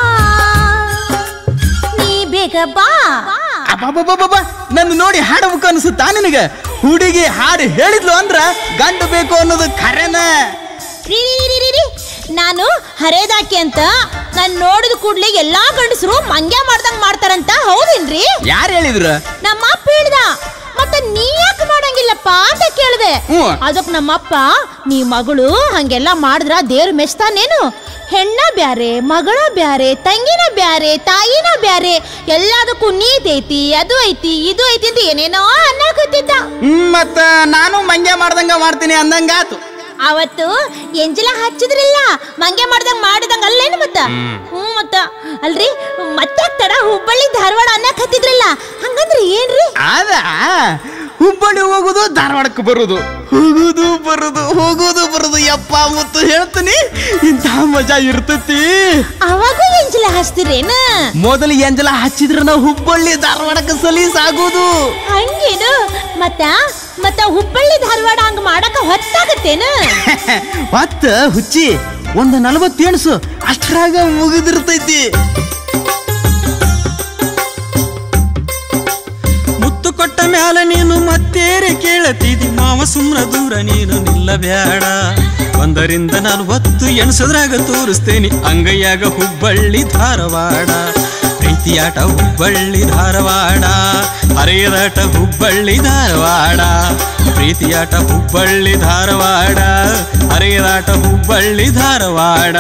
ನೀ ಬೇಗ ಬಾ ಅಬ್ಬಬ್ಬಬ್ಬಬ್ಬ ನನ್ನ ನೋಡಿ ಹಾಡಬೇಕು ಅನ್ಸುತ್ತಾ ನಿನಗ ಹುಡುಗಿ ಹಾಡು ಹೇಳಿದ್ಲು ಅಂದ್ರ ಗಂಡು ಬೇಕು ಅನ್ನೋದು ಖರೇನ ರೀ, ರೀ, ರೀ, ರೀ, ರೀ. ನಾನು ಹರೇದಾಕಿ ಅಂತ ನಾನು ನೋಡಿದ ಕೂಡ್ಲೆ ಎಲ್ಲಾ ಗಂಡಸರು ಮಂಗ್ಯ ಮಾಡ್ದಂಗ್ ಮಾಡ್ತಾರಂತ ಹೌದೇನ್ರಿ ಯಾರು ಹೇಳಿದ್ರು ನಮ್ಮ ಅಪ್ಪ ಹೇಳ್ದ ಮತ್ತೆ ನೀ ಯಾಕೆ ಮಾಡಂಗಿಲ್ಲಪ್ಪ ಅಂತ ಕೇಳಿದೆ ಹ್ಞೂ. ಅದಕ್ ನಮ್ಮಪ್ಪ ನೀ ಮಗಳು ಹಂಗೆಲ್ಲ ಮಾಡಿದ್ರ ದೇವ್ರ ಮೆಚ್ತಾನೇನು ಹೆಣ್ಣ ಬ್ಯಾರೆ ಮಗಳ ಬ್ಯಾರೆ ತಂಗಿನ ಬ್ಯಾರೆ ತಾಯಿನ ಬ್ಯಾರೆ ಎಲ್ಲದಕ್ಕೂ ನೀತಿ ಐತಿ ಅದು ಐತಿ ಇದು ಐತಿ ಅಂತ ಏನೇನೋ ಅನ್ನಕತ್ತಿದ್ದ ಹ್ಮ್ ಮತ್ತ ನಾನು ಮಂಗ್ಯ ಮಾಡ್ದಂಗ ಮಾಡ್ತೀನಿ ಅಂದಂಗಾತು ಅವತ್ತು ಎಂಜಲ ಹಚ್ಚಿದ್ರಿಲ್ಲ ಮಂಗೆ ಮಾಡ್ದಂಗ್ ಮಾಡಿದಂಗ ಅಲ್ಲೇನು ಮತ್ತ ಹ್ಞೂ ಮತ್ತ ಅಲ್ರಿ ಮತ್ತೆ ತಡ ಹುಬ್ಬಳ್ಳಿ ಧಾರವಾಡ ಅನ್ನಕ್ ಹತ್ತಿದ್ರಲ್ಲ ಹಂಗಂದ್ರೆ ಏನ್ರಿ ಅದ ಹುಬ್ಬಳ್ಳಿ ಹೋಗುದು ಧಾರವಾಡಕ್ಕೆ ಬರುದು ಹೋಗುದು ಬರುದು ಹೋಗುದು ಬರುದು ಯಪ್ಪ ಮುತ್ತು ಹೇಳ್ತೀನಿ ಇಂಥ ಮಜಾ ಇರ್ತತಿ ಅವಾಗೂ ಎಂಜಲ ಹಚ್ತಿರೇನ ಮೊದಲು ಎಂಜಲ ಹಚ್ಚಿದ್ರ ನಾವು ಹುಬ್ಬಳ್ಳಿ ಧಾರವಾಡಕ್ಕೆ ಸಲೀಸ್ ಆಗೋದು ಹಂಗೇನು ಮತ್ತ ಮತ್ತ ಹುಬ್ಬಳ್ಳಿ ಧಾರವಾಡ ಹಂಗ ಮಾಡಕ ಹೊತ್ತಾಗತ್ತೇನ ಮತ್ತ ಹುಚ್ಚಿ ಒಂದು ನಲವತ್ತು ಎಣಸು ಅಷ್ಟ್ರಾಗ ಮುಗಿದಿರ್ತೈತಿ ಮುತ್ತು ಕೊಟ್ಟ ಮ್ಯಾಲ ನೀನು ಮತ್ತೇರೆ ಕೇಳತಿದಿ ಮಾವ ಸುಮ್ರ ದೂರ ನೀನು ನಿಲ್ಲಬ್ಯಾಡ ಒಂದರಿಂದ ನಲ್ವತ್ತು ಎಣಸದ್ರಾಗ ತೋರಿಸ್ತೇನಿ ಅಂಗೈಯಾಗ ಹುಬ್ಬಳ್ಳಿ ಧಾರವಾಡ ಪ್ರೀತಿಯಾಟ ಹುಬ್ಬಳ್ಳಿ ಧಾರವಾಡ ಹರೆಯದಾಟ ಹುಬ್ಬಳ್ಳಿ ಧಾರವಾಡ ಪ್ರೀತಿಯಾಟ ಹುಬ್ಬಳ್ಳಿ ಧಾರವಾಡ ಹರೆಯದಾಟ ಹುಬ್ಬಳ್ಳಿ ಧಾರವಾಡ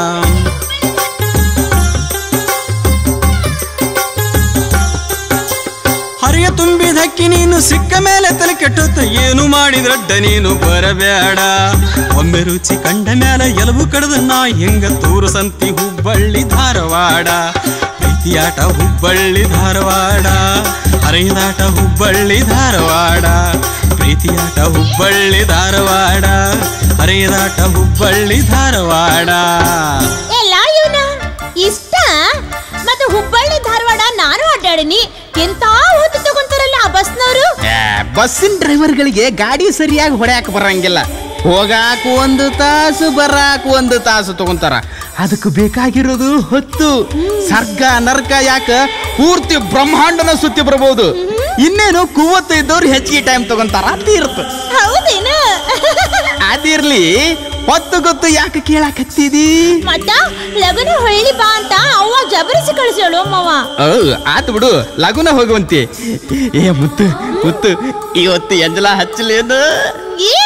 ಹರಿಯ ತುಂಬಿದಕ್ಕಿ ನೀನು ಸಿಕ್ಕ ಮೇಲೆ ತಲೆ ಕೆಟ್ಟುತ್ತ ಏನು ಮಾಡಿದ್ರಡ್ಡ ನೀನು ಬರಬೇಡ ಒಮ್ಮೆ ರುಚಿ ಕಂಡ ಮ್ಯಾಲ ಎಲಬು ಕಡದ ನಾ ಹೆಂಗ ತೂರು ಸಂತಿ ಹುಬ್ಬಳ್ಳಿ ಧಾರವಾಡ ಪ್ರೀತಿಯಾಟ ಹುಬ್ಬಳ್ಳಿ ಧಾರವಾಡ ಹರಿದಾಟ ಹುಬ್ಬಳ್ಳಿ ಧಾರವಾಡ ಪ್ರೀತಿ ಹಟ್ಟಿಯಾಟ ಹುಬ್ಬಳ್ಳಿ ಧಾರವಾಡ ಹರಿದಾಟ ಹುಬ್ಬಳ್ಳಿ ಧಾರವಾಡ ಎಲ್ಲ ಇವನ ಇಷ್ಟ ಮತ್ತೆ ಹುಬ್ಬಳ್ಳಿ ಧಾರವಾಡ ನಾನು ಅಡ್ಡಾಡಿನಿ ಎಂತ ಹೊತ್ತು ತಗೊಂತಾರಲ್ಲ ಆ ಬಸ್ನವರು ಏ, ಬಸ್ಸಿನ ಡ್ರೈವರ್ಗಳಿಗೆ ಗಾಡಿ ಸರಿಯಾಗಿ ಹೊಡ್ಯಾಕ ಬರಂಗಿಲ್ಲ ಹೋಗಾಕ ಒಂದು ತಾಸು ಬರಾಕ ಒಂದು ತಾಸು ತಗೊಂತಾರ ಅದಕ್ಕೆ ಬೇಕಾಗಿರೋದು ಹೊತ್ತು ಸರ್ಗ ನರ್ಕ ಯಾಕ ಪೂರ್ತಿ ಬ್ರಹ್ಮಾಂಡನ ಸುತ್ತಿ ಬರಬಹುದು ಇನ್ನೇನು ಕುವತ್ತು ಇದ್ದವ್ರು ಹೆಚ್ಚಿಗೆ ಟೈಮ್ ತಗೊಂತಾರ ತೀರ್ತು ಹೌದೇನು ಅದಿರ್ಲಿ ಹೊತ್ತು ಗೊತ್ತು ಯಾಕೆ ಕೇಳಾಕತ್ತಿದಿ ಮತ್ತ ಲಗನ ಹೊಳ್ಳಿ ಬಾ ಅಂತ ಅವ್ವ ಜಬರಿಸಿ ಕಳಿಸೋಳು ಮಾವ ಓ ಆತು ಬಿಡು ಲಗುನ ಹೋಗುವಂತೆ ಏ ಮುತ್ತು ಮುತ್ತು ಇವತ್ತು ಎಂಜಲ ಹಚ್ಚಲೇನು ಏ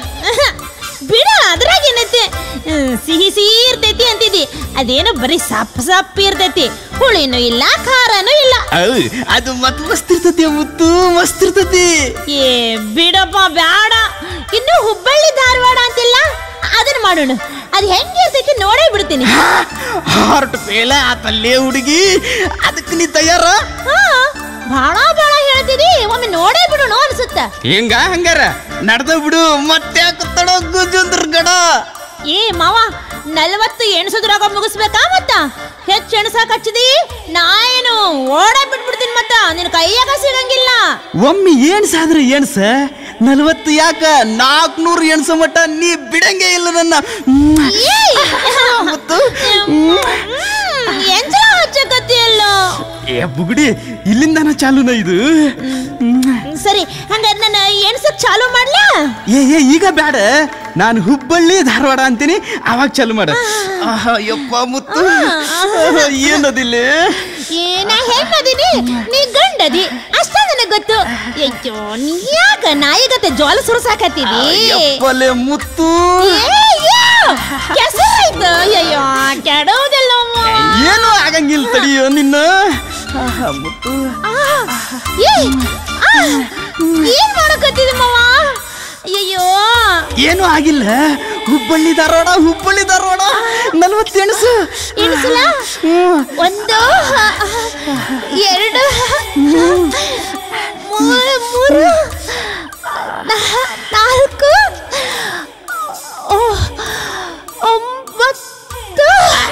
ಬಿಡ ಅದ್ರಾಗ ಏನೈತಿ ಹ್ಮ್, ಸಿಹಿ ಸಿಹಿ ಇರ್ತೈತಿ ಅಂತಿದಿ ಅದೇನೋ ಬರೀ ಸಪ್ ಸಪ್ ಇರ್ತೈತಿ ಹುಳಿನೂ ಇಲ್ಲ ಖಾರನೂ ಇಲ್ಲ ಔ, ಅದು ಮತ್ ಮಸ್ತ್ ಇರ್ತತಿ ಮುತ್ತು ಮಸ್ತ್ ಇರ್ತತಿ ಏ ಬಿಡಪ್ಪ ಬ್ಯಾಡ ಇನ್ನು ಹುಬ್ಬಳ್ಳಿ ಧಾರವಾಡ ಅಂತಿಲ್ಲ ಅದನ್ನ ಮಾಡೋಣ ಅದ್ ಹೆಂಗಿರ್ತೈತಿ ನೋಡೇ ಬಿಡ್ತೀನಿ ಹಾರ್ಟ್ ಫೇಲ ಆತಲ್ಲೇ ಹುಡುಗಿ ಅದಕ್ಕೆ ನೀ ತಯಾರ ಹಾ ಭಾಳ ಭಾಳ ಹೇಳ್ತಿದಿ ಒಮ್ಮೆ ನೋಡೇ ಬಿಡೋಣ ಅನ್ಸುತ್ತ ಹೆಂಗ ಹಂಗಾರ ನಡ್ದ ಬಿಡು ಮತ್ತೆ ಯಾಕತ್ತಡೋ ಗುಜುಂದ್ರ ಗಡ ಏ ಮಾವ ನಲ್ವತ್ತು ಎಣಸೋದ್ರಾಗ ಮುಗಿಸ್ಬೇಕಾ ಮತ್ತ ಹೆಚ್ಚು ಎಣಸಾಕ್ ಹಚ್ಚಿದಿ ನಾ ಏನು ಓಡ ಬಿಟ್ಬಿಡ್ತೀನಿ ಮತ್ತ ನಿನ್ ಕೈಯಾಗ ಸಿಗಂಗಿಲ್ಲ ಒಮ್ಮೆ ಏನ್ಸಾದ್ರೆ ಏನ್ಸ ನಲ್ವತ್ತು ಯಾಕ ನಾಲ್ಕುನೂರು ಎಣ್ಸ ಮಟ್ಟ ನೀ ಬಿಡಂಗೆ ಇಲ್ಲ ನನ್ನ ಏ! ಮುತ್ತು ಹ್ಮ್, ಎಂಜಲ ಹಚ್ಚಕತ್ತಿಯಲ್ಲ ಏ ಬುಗುಡಿ ಇಲ್ಲಿಂದನ ಚಾಲುನ ಇದು ಸರಿ ಹಂಗಾರೆ ನಾನು ಎಣ್ಸಕ್ ಚಾಲು ಮಾಡ್ಲಾ ಏ ಏ ಈಗ ಬೇಡ ನಾನು ಹುಬ್ಬಳ್ಳಿ ಧಾರವಾಡ ಅಂತೀನಿ ಅವಾಗ ಚಾಲು ಮಾಡ ಆಹಾ, ಯಪ್ಪ ಮುತ್ತು ಆಹಾ, ಏನದಿಲ್ಲ ಏನ ಹೆಣ್ಣದಿನಿ ನೀ ಗಂಡದಿ ಅಷ್ಟ ನನಗ್ ಗೊತ್ತು ಅಯ್ಯೋ ನೀ ಯಾಕ ನಾಯಿಗತೆ ಜೋಲ ಸುರಸಾಕತ್ತೀವಿ ಯಪ್ಪಲೆ ಮುತ್ತು ಕೆಸರಾಯ್ತು ಅಯ್ಯೋ ಕೆಡೋದಿಲ್ಲ ಏನು ಆಗಂಗಿಲ್ಲ ತಡಿಯೋ ನಿನ್ನ ಆಹಾ, ಮುತ್ತು ಏನ್ ಮಾಡಕತ್ತಿದ ಮಾವ ಅಯ್ಯೋ ಏನು ಆಗಿಲ್ಲ ಹುಬ್ಬಳ್ಳಿ ಧಾರವಾಡ ಹುಬ್ಬಳ್ಳಿ ಧಾರವಾಡ ನಲ್ವತ್ತೆಣಸು ಎಣಿಸಲ ಒಂದು ಎರಡು ಮೂರು ಮೂರು ನಾ- ನಾಲ್ಕು ಓ, ಒಂಬತ್ತು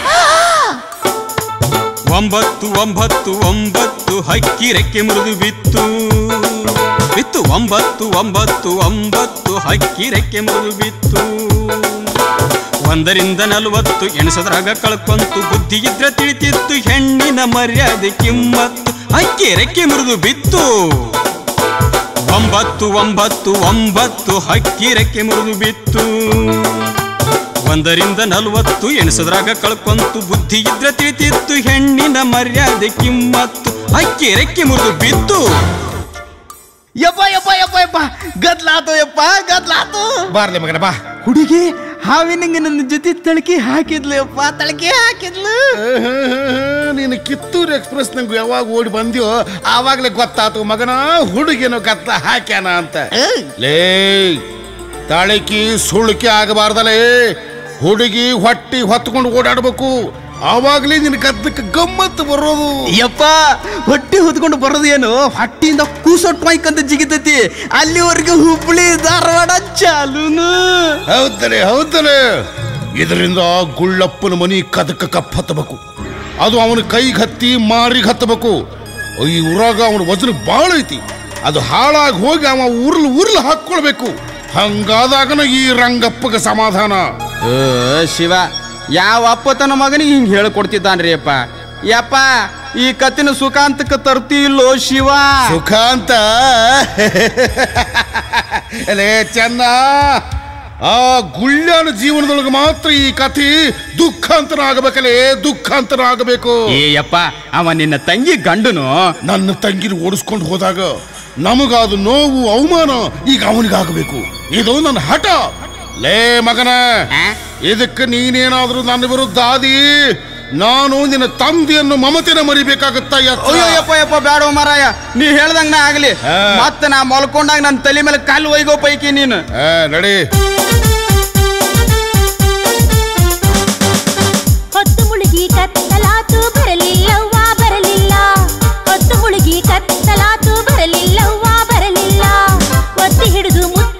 ಒಂಬತ್ತು ಒಂಬತ್ತು ಒಂಬತ್ತು ಹಕ್ಕಿ ರೆಕ್ಕೆ ಮುರಿದು ಬಿತ್ತು ಬಿತ್ತು ಒಂಬತ್ತು ಒಂಬತ್ತು ಒಂಬತ್ತು ಹಕ್ಕಿ ರೆಕ್ಕೆ ಮುರಿದು ಬಿತ್ತು ಒಂದರಿಂದ ನಲವತ್ತು ಎಣಸದ್ರಾಗ ಕಳ್ಕೊಂತು ಬುದ್ಧಿ ಇದ್ರ ತಿಳಿತಿತ್ತು ಹೆಣ್ಣಿನ ಮರ್ಯಾದೆ ಕಿಮ್ಮತ್ತು ಹಕ್ಕಿ ರೆಕ್ಕೆ ಮುರಿದು ಬಿತ್ತು ಒಂಬತ್ತು ಒಂಬತ್ತು ಒಂಬತ್ತು ಹಕ್ಕಿ ರೆಕ್ಕೆ ಮುರಿದು ಬಿತ್ತು ಒಂದರಿಂದ ನಲವತ್ತು ಎಣಸದ್ರಾಗ ಕಳ್ಕೊಂತು ಬುದ್ಧಿ ಇದ್ರ ತಿಳಿತಿತ್ತು ಹೆಣ್ಣಿನ ಮರ್ಯಾದೆ ಕಿಮ್ಮತ್ತು ಅಕ್ಕಿ ರೆಕ್ಕೆ ಮುರಿದು ಬಿತ್ತು ಯಪ್ಪ ಯಪ್ಪ ಯಪ್ಪ ಯಪ್ಪ ಗದ್ಲಾತು ಯಪ್ಪ ಗದ್ಲಾತು ಬಾರ್ಲೆ ಮಗನ ಬಾ ಹುಡುಗಿ ಹಾವಿನಂಗೆ ನನ್ನ ಜೊತೆ ತಳಕಿ ಹಾಕಿದ್ಲು ಯಪ್ಪ ತಳಕಿ ಹಾಕಿದ್ಲು ನೀನು ಕಿತ್ತೂರು ಎಕ್ಸ್ಪ್ರೆಸ್ ನಂಗೆ ಯಾವಾಗ ಓಡಿ ಬಂದ್ಯೋ ಆವಾಗಲೇ ಗೊತ್ತಾತು ಮಗನ ಹುಡುಗಿನ ಕತ್ತ ಹಾಕ್ಯಾನ ಅಂತ ಲೇ ತಾಳಿಕಿ ಸುಳ್ಕಿ ಆಗಬಾರ್ದಲೇ ಹುಡುಗಿ ಹೊಟ್ಟಿ ಹೊತ್ಕೊಂಡು ಓಡಾಡ್ಬೇಕು ಆವಾಗಲೇ ನಿನ್ನ ಗದ್ದಕ್ಕೆ ಗಮ್ಮತ್ತು ಬರೋದು ಯಪ್ಪ ಹೊಟ್ಟೆ ಹೊತ್ಕೊಂಡು ಬರೋದು ಏನು ಹೊಟ್ಟಿಯಿಂದ ಕೂಸೊಟ್ಟು ಮೈಕಂತ ಜಿಗಿತೈತಿ ಅಲ್ಲಿವರೆಗೆ ಹುಬ್ಳಿ ಧಾರವಾಡ ಚಾಲೂನು ಹೌದಲೆ ಹೌದಲೆ ಇದರಿಂದ ಗುಳ್ಳಪ್ಪನ ಮನಿ ಕದಕ ಕಪ್ ಹತ್ತಬೇಕು ಅದು ಅವನ ಕೈಗೆ ಹತ್ತಿ ಮಾರಿಗೆ ಹತ್ತಬೇಕು ಈ ಊರಾಗ ಅವನ ವಜನ ಬಾಳ ಐತಿ ಅದು ಹಾಳಾಗಿ ಹೋಗಿ ಅವ ಉರ್ಲ್ ಉರ್ಲ್ ಹಾಕೊಳ್ಬೇಕು ಹಂಗಾದಾಗನ ಈ ರಂಗಪ್ಪಗ ಸಮಾಧಾನ ಓ ಶಿವ ಯಾವ ಅಪ್ಪತನ ಮಗನಿಗೆ ಹಿಂಗೆ ಹೇಳ್ಕೊಡ್ತಿದ್ದಾನ್ರಿ ಅಪ್ಪ ಯಪ್ಪ ಈ ಕತ್ತಿನ ಸುಖಾಂತಕ್ಕೆ ತರ್ತಿ ಇಲ್ಲೋ ಶಿವ ಸುಖ ಅಂತ ಲೇ ಚೆನ್ನ ಆ ಗುಳ್ಯಾನ ಜೀವನದೊಳಗೆ ಮಾತ್ರ ಈ ಕಥೆ ದುಃಖಾಂತನ ಆಗಬೇಕಲೇ ದುಃಖಾಂತನ ಆಗಬೇಕು ಏ ಯಪ್ಪ ಅವ ನಿನ್ನ ತಂಗಿ ಗಂಡುನು ನನ್ನ ತಂಗಿನ ಓಡಿಸ್ಕೊಂಡು ಹೋದಾಗ ನಮಗಾದ ನೋವು ಅವಮಾನ ಈಗ ಅವನಿಗಾಗಬೇಕು ಇದು ನನ್ನ ಹಠ ಲೇ ಮಗನ ಆ? ಇದಕ್ಕೆ ನೀನೇನಾದ್ರೂ ನನ್ನ ವಿರುದ್ಧ ಆದಿ ನಾನು ನಿನ್ನ ತಂದೆಯನ್ನು ಮಮತೆನ ಮರಿಬೇಕಾಗತ್ತ ಅಯ್ಯೋ ಯಪ್ಪ ಯಪ್ಪ ಬೇಡ ಮಾರಾಯ ನೀ ಹೇಳ್ದಂಗ ನಾ ಆಗ್ಲಿ ಹಾ. ಮತ್ತೆ ನಾ ಮಲ್ಕೊಂಡಾಗ ನನ್ನ ತಲೆ ಮೇಲೆ ಕಲ್ಲು ಒಯ್ಗೋ ಪೈಕಿ ನೀನು ನಡಿ ಹೊತ್ತು ಮುಳುಗಿ ಕತ್ತಲಾತು ಬರಲಿಲ್ಲವ್ವ ಬರಲಿಲ್ಲ ಹೊತ್ತು ಮುಳುಗಿ ಕತ್ತಲಾತು ಬರಲಿಲ್ಲವ್ವ ಬರಲಿಲ್ಲ ಒತ್ತಿ ಹಿಡಿದು ಮುತ್ತು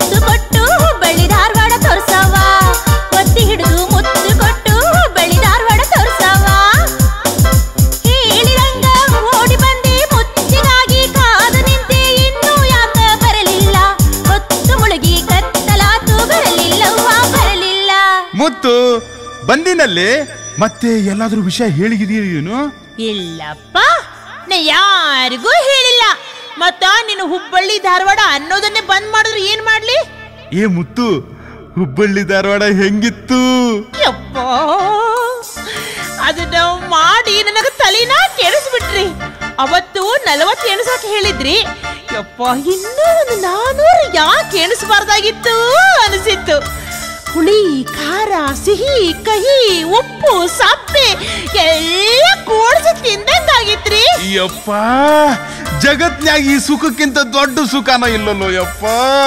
ಬಂದಿನಲ್ಲಿ ಮತ್ತೆ ಎಲ್ಲಾದ್ರೂ ವಿಷಯ ಹೇಳಿಗಿದೀಯೇನು ಇಲ್ಲಪ್ಪ ನಾ ಯಾರಿಗೂ ಹೇಳಿಲ್ಲ ಮತ್ತ ನೀನು ಹುಬ್ಬಳ್ಳಿ ಧಾರವಾಡ ಅನ್ನೋದನ್ನೇ ಬಂದ್ ಮಾಡಿದ್ರೆ ಏನ್ ಮಾಡ್ಲಿ ಏ ಮುತ್ತು ಹುಬ್ಬಳ್ಳಿ ಧಾರವಾಡ ಹೆಂಗಿತ್ತು ಯಪ್ಪ ಅದನ್ನ ಮಾಡಿ ನನಗ ತಲೆನ ಕೆಡಿಸ್ಬಿಟ್ರಿ ಅವತ್ತು ನಲವತ್ತು ಎಣಸಾಕ ಹೇಳಿದ್ರಿ ಯಪ್ಪ ಇನ್ನೂ ಒಂದು ನಾನೂರು ಯಾಕೆ ಎಣಿಸ್ಬಾರ್ದಾಗಿತ್ತು ಅನಿಸಿತ್ತು ಹುಳಿ ಖಾರ ಸಿಹಿ ಕಹಿ ಉಪ್ಪು ಸಪ್ಪೆ ಎಲ್ಲ ಕೂಡಿಸಿ ತಿಂದಂಗಾಗಿತ್ರಿ ಯಪ್ಪ ಜಗತ್ನ್ಯಾಗ ಈ ಸುಖಕ್ಕಿಂತ ದೊಡ್ಡ ಸುಖನ ಇಲ್ಲಲ್ಲೋ ಯಪ್ಪ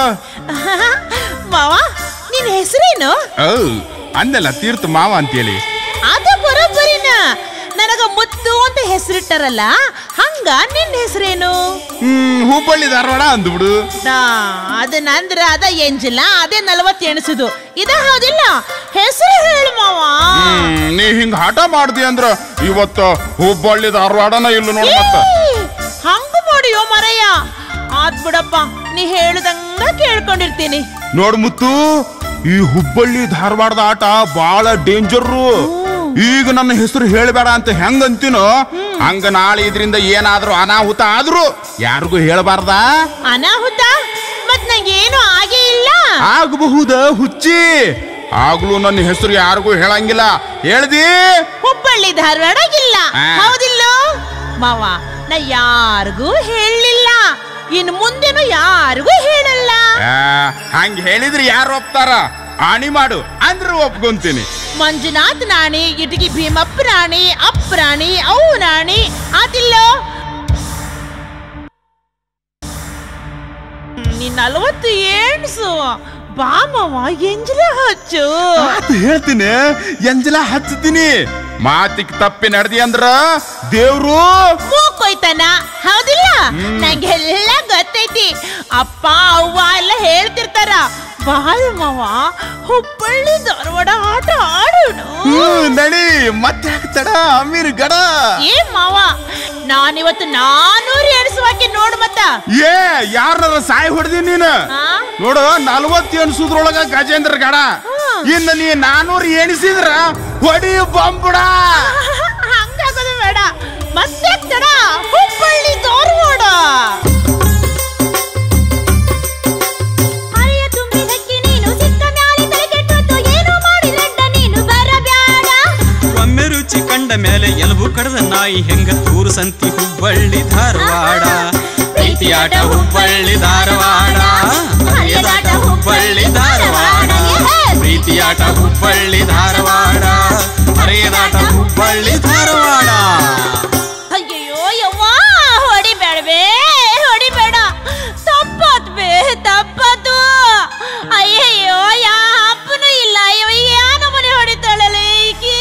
ಮಾವ ನಿನ್ ಹೆಸರೇನು ಔ, ಅಂದಲ್ಲ ತೀರ್ಥ ಮಾವ ಅಂತೇಳಿ ಅದ ಬರೋಬ್ಬರಿನ ನನಗ ಮುತ್ತು ಅಂತ ಹೆಸರಿಟ್ಟಾರಲ್ಲ ಹಂಗ ನಿನ್ನ ಹೆಸರೇನು ಹ್ಮ್ ಹುಬ್ಬಳ್ಳಿ ಧಾರವಾಡ ಅಂದ್ಬಿಡು ನಾ ಅದನ್ನ ಅಂದ್ರ ಅದ ಎಂಜಿಲ್ಲ ಅದೇ ನಲವತ್ತು ಎಣಿಸುದು ಇದ ಹೌದಿಲ್ಲ ಹೆಸರು ಹೇಳು ಮಾವ ಹ್ಮ್ ನೀ ಹಿಂಗ್ ಹಠ ಮಾಡ್ದಿ ಅಂದ್ರ ಇವತ್ತ ಹುಬ್ಬಳ್ಳಿ ಧಾರವಾಡನ ಇಲ್ಲ ನೋಡ್ ಮತ್ತ ಏಯ್, ಹಂಗ ಮಾಡಿಯೋ ಮರಯ್ಯ ಆತ್ ಬಿಡಪ್ಪ ನೀ ಹೇಳ್ದಂಗ ಕೇಳ್ಕೊಂಡಿರ್ತೀನಿ ನೋಡ್ ಮುತ್ತು ಈ ಹುಬ್ಬಳ್ಳಿ ಧಾರವಾಡದ ಆಟ ಬಾಳ ಡೇಂಜರು ಈಗ ನನ್ನ ಹೆಸರು ಹೇಳಬೇಡ ಅಂತ ಹೆಂಗ್ ಅಂತೀನೋ ಹಂಗ ನಾಳೆ ಇದರಿಂದ ಏನಾದ್ರೂ ಅನಾಹುತ ಆದ್ರೂ ಯಾರಿಗೂ ಹೇಳಬಾರ್ದಾ ಅನಾಹುತ ಮತ್ ನಂಗೇನು ಆಗೇ ಇಲ್ಲ ಆಗಬಹುದ ಹುಚ್ಚಿ ಆಗ್ಲೂ ನನ್ನ ಹೆಸರು ಯಾರಿಗೂ ಹೇಳಂಗಿಲ್ಲ ಹೇಳ್ದಿ ಹುಬ್ಬಳ್ಳಿ ಧಾರವಾಡ ಇಲ್ಲ ಆ. ಹೌದಿಲ್ಲೋ ಮಾವ ನಾ ಯಾರಿಗೂ ಹೇಳಲಿಲ್ಲ ಇನ್ ಮುಂದೆನೂ ಯಾರಿಗೂ ಹೇಳಲ್ಲ ಆ, ಹಂಗ್ ಹೇಳಿದ್ರೆ ಯಾರು ಒಪ್ತಾರ ಆಣಿ ಮಾಡು ಅಂದ್ರೆ ಒಪ್ಕೊಂತೀನಿ ಮಂಜುನಾಥ್ ನಾಣಿ ಇಟಗಿ ಭೀಮಪ್ಪ ರಾಣಿ ಅಪ್ಪ ರಾಣಿ ಅವು ರಾಣಿ ಆತಿಲ್ಲೋ ನೀನ್ ನಲವತ್ತು ಏಣ್ಸು ಬಾ ಮಾವ ಎಂಜಲ ಹಚ್ಚು ಮಾತು ಹೇಳ್ತೀನಿ ಎಂಜಲ ಹಚ್ತೀನಿ ಮಾತಿಗೆ ತಪ್ಪಿ ನಡೆದಿ ಅಂದ್ರ ದೇವ್ರು ಮೂಕೊಯ್ತಾನ ಹೌದಿಲ್ಲ ನಂಗೆಲ್ಲ ಗೊತ್ತೈತಿ ಅಪ್ಪ ಅವ್ವ ಎಲ್ಲ ಹೇಳ್ತಿರ್ತಾರ ಬಾಳ ಮಾವ ಹುಬ್ಬಳ್ಳಿ ಧಾರವಾಡ ಆಟ ಆಡೋಣ ಹ್ಮ್, ನಡಿ ಮತ್ತೆ ಹಾಕ್ತಾಡ ಅಮೀರ್ ಗಡ ಏ ಮಾವ ನಾನಿವತ್ತು ನಾನೂರು ಎಣಿಸುವಾಕೆ ನೋಡು ಮತ್ತ ಏ ಯಾರ ಸಾಯಿ ಹೊಡೆದಿ ನೀನು ಆ? ನೋಡು ನಲ್ವತ್ತು ಎಣಿಸುದ್ರೊಳಗ ಗಜೇಂದ್ರ ಗಡ ಇನ್ನು ನೀ ನಾನೂರು ಎಣಿಸಿದ್ರ ಹೊಡಿ ಬಂಬುಡ ಹಂಗಾಗೋದು ಬೇಡ ಮತ್ತೆ ತಡ ಹುಬ್ಬಳ್ಳಿ ಧಾರವಾಡ ಹರಿಯ ತುಂಬಿದಕ್ಕೆ ನೀನು ಸಿಕ್ಕ ಮ್ಯಾಲೆ ತಲೆ ಕೆಟ್ಟೋತು ಏನು ಮಾಡಿರಡ್ಡ ನೀನು ಬರಬ್ಯಾಡ ಒಮ್ಮೆ ರುಚಿ ಕಂಡ ಮೇಲೆ ಎಲುಬು ಕಡದ ನಾಯಿ ಹೆಂಗ ತೂರು ಸಂತಿ ಹುಬ್ಬಳ್ಳಿ ಧಾರವಾಡ ಪ್ರೀತಿಯಾಟ ಹುಬ್ಬಳ್ಳಿ ಧಾರವಾಡ ಹರಿಯದಾಟ ಹುಬ್ಬಳ್ಳಿ ಧಾರವಾಡ ಪ್ರೀತಿಯಾಟ ಹುಬ್ಬಳ್ಳಿ ಧಾರವಾಡ ಹರಿಯದಾಟ ಹುಬ್ಬಳ್ಳಿ ಧಾರವಾಡ ಅಯ್ಯಯ್ಯೋ ಯವ್ವ ಹೊಡಿಬೇಡವೇ ಹೊಡಿಬೇಡ ತಪ್ಪಾತ್ ಬೇ ತಪ್ಪಾತು ಅಯ್ಯಯ್ಯೋ ಯಾ ಅಪ್ಪನೂ ಇಲ್ಲ ಇವ ಯಾನ ಮನೆ ಹೊಡಿತಾಳಲ್ಲ ಈಕಿ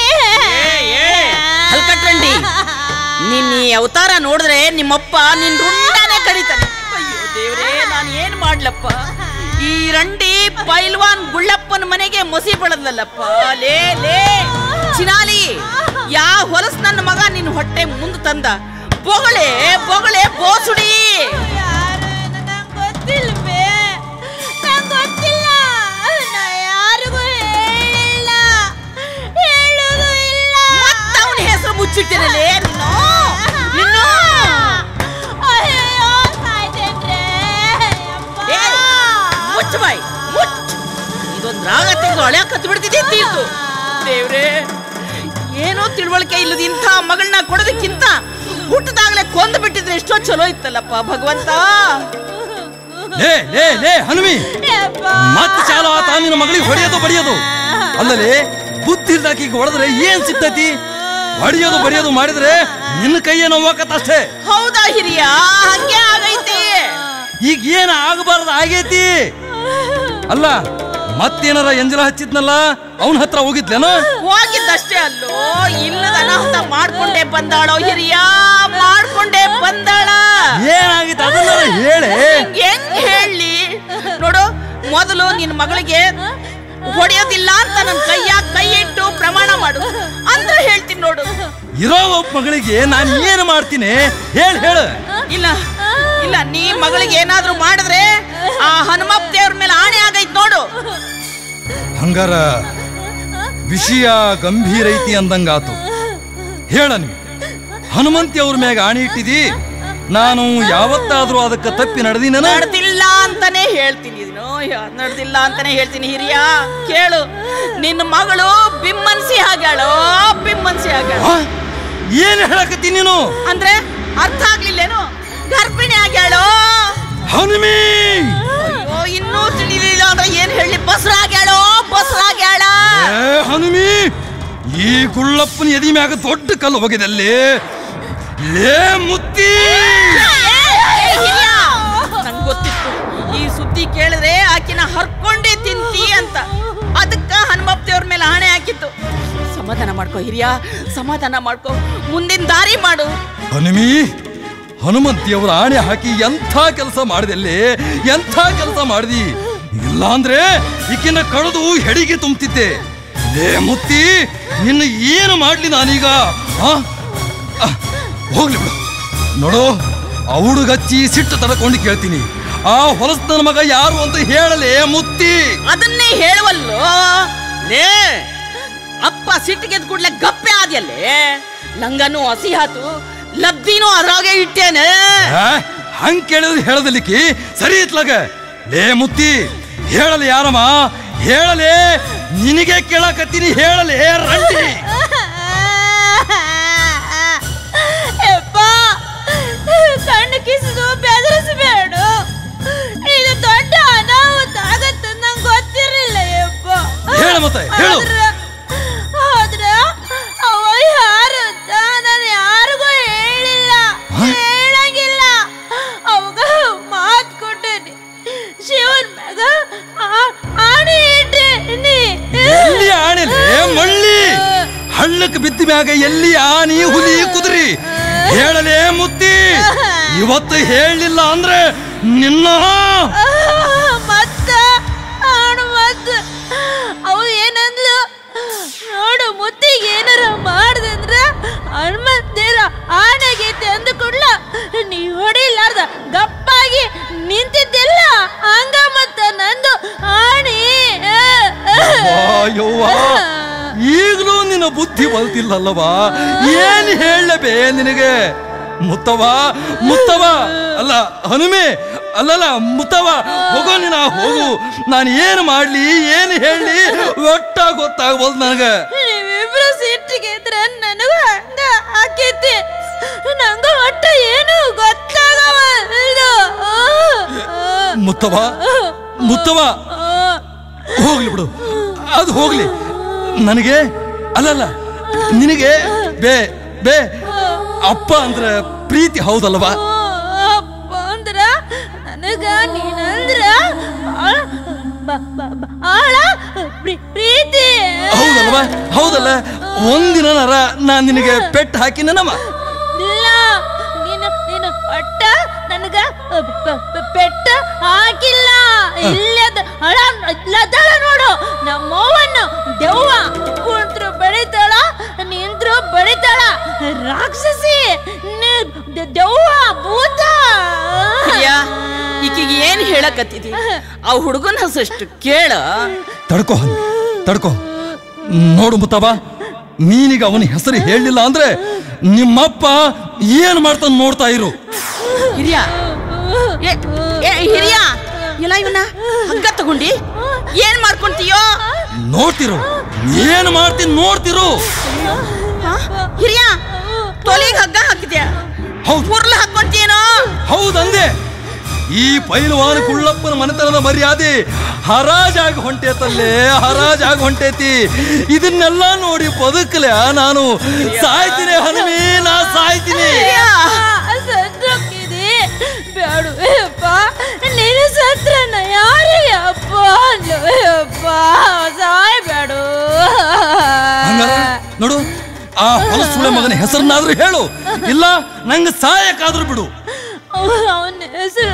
ಹಲ್ಕಟ್ರಂಡಿ ನಿನ್ನ ಈ ಅವತಾರ ನೋಡಿದ್ರೆ ನಿಮ್ಮಪ್ಪ ನಿನ್ ರುಂಡಾನೆ ಕಡಿತಾನೆ ಅಯ್ಯೋ ದೇವ್ರೇ ನಾನು ಏನ್ ಮಾಡ್ಲಪ್ಪ ಈ ರಂಡಿ ಪೈಲ್ವಾನ್ ಗುಳ್ಳಪ್ಪನ ಮನೆಗೆ ಮೊಸಿ ಬೆಳದ್ಲಲ್ಲಪ್ಪ ಲೇ ಲೇ ಚಿನಾಲಿ ಯಾ ಹೊಲಸ್ ನನ್ನ ಮಗ ನಿನ್ ಹೊಟ್ಟೆ ಮುಂದೆ ತಂದ ಬೊಗಳೆ ಬೊಗಳೆ ಬೋಸುಡಿ ಯಾರು ಏನು ನಂಗ್ ಗೊತ್ತಿಲ್ವೇ ನಂಗ್ ಗೊತ್ತಿಲ್ಲ ನಾ ಯಾರಿಗೂ ಹೇಳಿಲ್ಲ ಹೇಳುದು ಇಲ್ಲ ಮತ್ತ ಅವನ ಹೆಸರು ಮುಚ್ಚಿಟ್ಟಿರಲೇ ನೀನು ನೀನು ಅಯ್ಯಯ್ಯೋ ಸಾಯ್ತೇನ್ರೇ ಯಪ್ಪ. ಏ, ಮುಚ್ಚು ಬಾಯ್ ಮುಚ್ಚು ಇದೊಂದು ರಾಗ ತೆಗೆದು ಹಳೆ ಕತ್ತು ಬಿಡ್ತಿದ್ದೆ ತೀರ್ತು ದೇವ್ರೇ ಏನೋ ತಿಳುವಳಿಕೆ ಇಲ್ಲದ ಇಂಥ ಮಗಳನ್ನ ಕೊಡೋದಕ್ಕಿಂತ ಹುಟ್ಟದಾಗ್ಲೇ ಕೊಂದು ಬಿಟ್ಟಿದ್ರೆ ಎಷ್ಟೋ ಚಲೋ ಇತ್ತಲ್ಲಪ್ಪ ಭಗವಂತ ಲೇ ಲೇ ಲೇ ಹನುಮಿ ಯಪ್ಪ. ಮತ್ತೆ ಚಾಲು ಆತ ನಿನ್ನ ಮಗಳಿಗೆ ಹೊಡೆಯೋದು ಬಡಿಯೋದು ಅಲ್ಲದೆ ಬುದ್ಧಿ ಇಲ್ದಾಕಿಗೆ ಹೊಡೆದ್ರೆ ಏನ್ ಸಿಗ್ತೈತಿ ಹೊಡೆಯೋದು ಬಡಿಯೋದು ಮಾಡಿದ್ರೆ ನಿನ್ನ ಕೈಯೇ ನೋವಾಕತ್ತಷ್ಟೇ ಹೌದಾ ಹಿರಿಯ ಹಂಗೆ ಆಗೈತಿ ಈಗ ಏನ್ ಆಗಬಾರ್ದು ಆಗೈತಿ ಅಲ್ಲ ಮತ್ತೇನಾರ ಎಂಜಲ ಹಚ್ಚಿದ್ನಲ್ಲ ಅವನ ಹತ್ರ ಹೋಗಿದ್ಲೇನೋ ಹೋಗಿದ್ದಷ್ಟೇ ಅಲ್ಲೋ ಇಲ್ಲದ ಅನಾಹುತ ಮಾಡ್ಕೊಂಡೇ ಬಂದಾಳೋ ಹಿರಿಯ ಮಾಡ್ಕೊಂಡೇ ಬಂದಾಳ ಏನಾಗಿತ್ತು ಅದನ್ನ ಹೇಳಿ ಹೆಂಗ್ ಹೇಳಿ ನೋಡು ಮೊದಲು ನಿನ್ ಮಗಳಿಗೆ ಹೊಡೆಯೋದಿಲ್ಲ ಅಂತ ನನ್ ಕೈಯ ಕೈ ಇಟ್ಟು ಪ್ರಮಾಣ ಮಾಡು ಅಂದ್ರೆ ಹೇಳ್ತೀನಿ ನೋಡು ಇರೋ ಒಬ್ಬ ಮಗಳಿಗೆ ನಾನು ಏನು ಮಾಡ್ತೀನಿ ಹೇಳು ಹೇಳು ಇಲ್ಲ ಇಲ್ಲ ನೀ ಮಗಳಿಗೆ ಏನಾದ್ರೂ ಮಾಡಿದ್ರೆ ಆ ಹನುಮಪ್ಪ ದೇವ್ರ ಮೇಲೆ ಆಣೆ ಆಗೈತ್ ನೋಡು ಹಂಗಾರ ವಿಷಯ ಗಂಭೀರ ಐತಿ ಅಂದಂಗಾತು ಹೇಳ ನೀವು ಹನುಮಂತಿ ಅವ್ರ ಮ್ಯಾಗ ಆಣಿ ಇಟ್ಟಿದಿ ನಾನು ಯಾವತ್ತಾದ್ರೂ ಅದಕ್ಕೆ ತಪ್ಪಿ ನಡೆದಿನ ನಡೆದಿಲ್ಲ ಅಂತಾನೆ ಹೇಳ್ತೀನಿ ಇದನ್ನು ನಡೆದಿಲ್ಲ ಅಂತಾನೆ ಹೇಳ್ತೀನಿ ಹಿರಿಯ ಕೇಳು ನಿನ್ನ ಮಗಳು ಬಿಮ್ಮನ್ಸಿ ಆಗ್ಯಾಳೋ ಬಿಮ್ಮನ್ಸಿ ಆಗ್ಯಾಳ ಏನ್ ಹೇಳಕತ್ತಿ ನೀನು ಅಂದ್ರೆ ಅರ್ಥ ಆಗ್ಲಿಲ್ಲೇನು ಗರ್ಭಿಣಿ ಆಗ್ಯಾಳೋ ಹನುಮಿ ಅಯ್ಯೋ ಇನ್ನೂ ತಿಳಿಲಿಲ್ಲ ಅಂದ್ರೆ ಏನ್ ಹೇಳಿ ಬಸ್ರಾಗ್ಯಾಳೋ ಬಸ್ರಾಗ್ಯಾಳ ಏ ಹನುಮಿ ಈ ಗುಳ್ಳಪ್ಪನ ಎದಿ ಮ್ಯಾಗ ದೊಡ್ಡ ಕಲ್ಲು ಹೋಗಿದಲ್ಲಿ ಲೇ ಮುತ್ತಿ ನಂಗೆ ಗೊತ್ತಿತ್ತು ಈ ಸುದ್ದಿ ಕೇಳಿದ್ರೆ ಆಕಿನ ಹರ್ಕೊಂಡೇ ತಿಂತಿ ಅಂತ ಅದಕ್ಕ ಹನುಮಪ್ತಿಯವ್ರ ಮೇಲೆ ಆಣೆ ಹಾಕಿತ್ತು ಸಮಾಧಾನ ಮಾಡ್ಕೋ ಹಿರಿಯ ಸಮಾಧಾನ ಮಾಡ್ಕೋ ಮುಂದಿನ ದಾರಿ ಮಾಡು ಹನುಮಿ ಹನುಮಂತಿಯವರ ಆಣೆ ಹಾಕಿ ಎಂಥ ಕೆಲಸ ಮಾಡಿದಲ್ಲಿ ಎಂಥ ಕೆಲಸ ಮಾಡಿದಿ ಇಲ್ಲಾಂದ್ರೆ ಈಕಿನ ಕಳೆದು ಹೆಡಿಗೆ ತುಂಬುತ್ತಿದ್ದೆ ಲೇ ಮುತ್ತಿ ನಿನ್ನ ಏನು ಮಾಡ್ಲಿ ನಾನೀಗ ಆ? ಆ, ಹೋಗ್ಲಿ ಬಿಡು ನೋಡು ಅವಡುಗಚ್ಚಿ ಸಿಟ್ಟು ತಡ್ಕೊಂಡು ಕೇಳ್ತೀನಿ ಆ ಹೊಲಸ್ನ ಮಗ ಯಾರು ಅಂತ ಹೇಳಲೇ ಮುತ್ತಿ ಅದನ್ನೇ ಹೇಳುವಲ್ಲೋ ಲೇ ಅಪ್ಪ ಸಿಟ್ಟಿಗೆದ್ ಕೂಡ್ಲೆ ಗಪ್ಪೆ ಆದ್ಯಲ್ಲೇ ನಂಗನು ಹಸಿ ಹಾತು ಲಬ್ಧಿನೂ ಅದ್ರಾಗೆ ಇಟ್ಟೇನೆ ಆ, ಹಂಗ್ ಕೇಳಿದ್ರೆ ಹೇಳದಲಿಕ್ಕಿ ಸರಿ ಇತ್ಲಾಗ ಲೇ ಮುತ್ತಿ ಹೇಳಲೆ ಯಾರಮ್ಮ ಹೇಳಲೆ ನಿನಗೆ ಕೇಳಕತ್ತೀನಿ ಹೇಳಲೆ ರಂಡಿ ಯಪ್ಪ ಕಣ್ಣು ಕಿಸಿದು ಬೆದರಿಸಬೇಡ ಇದು ದೊಡ್ಡ ಅನಾಹುತ ಆಗತ್ತ ನಂಗೆ ಗೊತ್ತಿರಲಿಲ್ಲ ಯಪ್ಪ ಹೇಳು ಮತ್ತೆ, ಹೇಳು. ಆದ್ರ- ಆದ್ರ ಅವ ಯಾರು ಅಂತ ನಾನು ಯಾರಿಗೂ ಹೇಳಿಲ್ಲ ಹೇಳಂಗಿಲ್ಲ ಅವಾಗ ಮಾತ್ ಕೊಟ್ಟೇನಿ ಶಿವನ್ ಮ್ಯಾಗ ಆ- ಆಣೆ ಇಟ್ಟೇನಿ ಎಲ್ಲಿ ಆಣೆಲೆ ಮಳ್ಳಿ ಹಳ್ಳಕ್ಕೆ ಬಿದ್ದ ಮ್ಯಾಗ ಎಲ್ಲಿ ಆನಿ ಹುಲಿ ಕುದುರಿ ಹೇಳಲೆ ಮುತ್ತಿ ಇವತ್ತು ಹೇಳಲಿಲ್ಲ ಅಂದ್ರೆ ನಿನ್ನ ಮತ್ತ ಆಡು ಮತ್ತ ಅವು ಏನಂದ್ಲು ನೋಡು ಮುತ್ತಿಗೆ ಏನಾರ ಮಾಡ್ದಂದ್ರ ಹನುಮಂತೇರ ಆನೆಗೈತೆ ಅಂದುಕೊಡ್ಲ ನೀ ಹೊಡಿಲಾರ್ದ ಗಪ್ಪಾಗಿ ನಿಂತಿದ್ದಿಲ್ಲ ಹಂಗ ಮತ್ತ ನಂದು ಆಣಿ ಯವ್ವ ಈಗಲೂ ನಿನ್ನ ಬುದ್ಧಿ ಬಲ್ತಿಲ್ಲಲ್ಲವಾ ಏನ್ ಹೇಳಬೇ ನಿನಗೆ ಮುತ್ತವ ಮುತ್ತವ ಅಲ್ಲ ಹನುಮೆ ಅಲ್ಲಲ್ಲ ಮುತ್ತವ ಹೋಗೋ ನೀನ ಹೋಗು ನಾನು ಏನು ಮಾಡ್ಲಿ ಏನು ಹೇಳಿ ಒಟ್ಟ ಗೊತ್ತಾಗ್ಬೋದು ನನಗ ನೀವಿಬ್ರು ಸಿಟ್ಟಿಗೆ ಇದ್ರೆ ನನಗೂ ಹಂಗ ಆಕೈತಿ ನಂಗ ಒಟ್ಟ ಏನು ಗೊತ್ತಾಗವಲ್ದು ಮುತ್ತವ ಮುತ್ತವ ಹೋಗ್ಲಿ ಬಿಡು ಅದು ಹೋಗ್ಲಿ ನನಗೆ ಅಲ್ಲಲ್ಲ ನಿನಗೆ ಬೇ ಬೇ ಅಪ್ಪ ಅಂದ್ರೆ ಪ್ರೀತಿ ಹೌದಲ್ವಾ ಅಪ್ಪ ಅಂದ್ರ ನನಗ ನೀನಂದ್ರ ಆಳ- ಬ- ಬ- ಬ- ಆಳ ಪ್ರೀ- ಪ್ರೀತಿ ಹೌದಲ್ವಾ ಹೌದಲ್ಲ ಒಂದಿನ ನರ ನಾನ್ ನಿನಗೆ ಪೆಟ್ಟು ಹಾಕಿ ನಮ್ಮ ಇಲ್ಲ ನೀನು ನೀನು ಒಟ್ಟ ನನಗ ಪ- ಪ- ಪ- ಪೆಟ್ಟ ಹಾಕಿಲ್ಲ ಇಲ್ಲದ ಹಳ ಇಲ್ಲದಳ ನೋಡು ನಮ್ಮವ್ವನ್ನು ದೆವ್ವ ಕುಂತ್ರು ಬೆಳಿತಾಳ ನಿಂತ್ರು ಬೆಳಿತಾಳ ರಾಕ್ಷಸಿ ನ- ದ- ದೆವ್ವ ಭೂತ ಹಿರಿಯ ಈಕಿಗೆ ಏನ್ ಹೇಳಕತ್ತಿದಿ ಆ ಹುಡುಗನ ಹಸಷ್ಟು ಕೇಳ ತಡ್ಕೋ ಹನ್ ತಡ್ಕೋ ನೋಡು ಮುತ್ತವ ನೀನೀಗ ಅವನ ಹೆಸರು ಹೇಳಲಿಲ್ಲ ಅಂದ್ರೆ ನಿಮ್ಮಪ್ಪ ಏನ್ ಮಾಡ್ತಾನ ನೋಡ್ತಾ ಇರು ಹಿರಿಯ ಏ ಏ, ಹಿರಿಯ ಇಲ್ಲ ಇವನ ಹಗ್ಗ ತಗೊಂಡಿ ಏನ್ ಮಾಡ್ಕೊಂತೀಯೋ ನೋಡ್ತಿರು ಏನ್ ಮಾಡ್ತೀನಿ ನೋಡ್ತಿರು ಆ? ಹಿರಿಯ ತೊಲಿಗೆ ಹಗ್ಗ ಹಾಕಿದ್ಯಾ ಹೌದು ಉರ್ಲು ಹಾಕೊಂತೀನೋ ಹೌದಂದೆ ಈ ಪೈಲ್ವಾನ ಕುಳ್ಳಪ್ಪನ ಮನೆತನದ ಮರ್ಯಾದೆ ಹರಾಜಾಗಿ ಹೊಂಟೇತಲ್ಲೇ ಹರಾಜಾಗಿ ಹೊಂಟೇತಿ ಇದನ್ನೆಲ್ಲ ನೋಡಿ ಬದುಕಲೆ ನಾನು ಸಾಯ್ತೀನಿ ಹನುಮಿ ನಾ ಸಾಯ್ತೀನಿ ಸತ್ತೋಗ್ತಿದೆ ಬೇಡವೇಪ್ಪ ನೀನು ಸತ್ರನ ಯಾರಿಗೆ ಅಪ್ಪ ಅಪ್ಪ ಸಾಯ್ಬೇಡು ಹಂಗಾರ ನೋಡು ಆ ಹೊಲಸುಳೆ ಮಗನ ಹೆಸರನ್ನಾದ್ರೂ ಹೇಳು ಇಲ್ಲ ನಂಗೆ ಸಾಯಕ್ಕಾದ್ರೂ ಬಿಡು ಅವನ ಹೆಸರು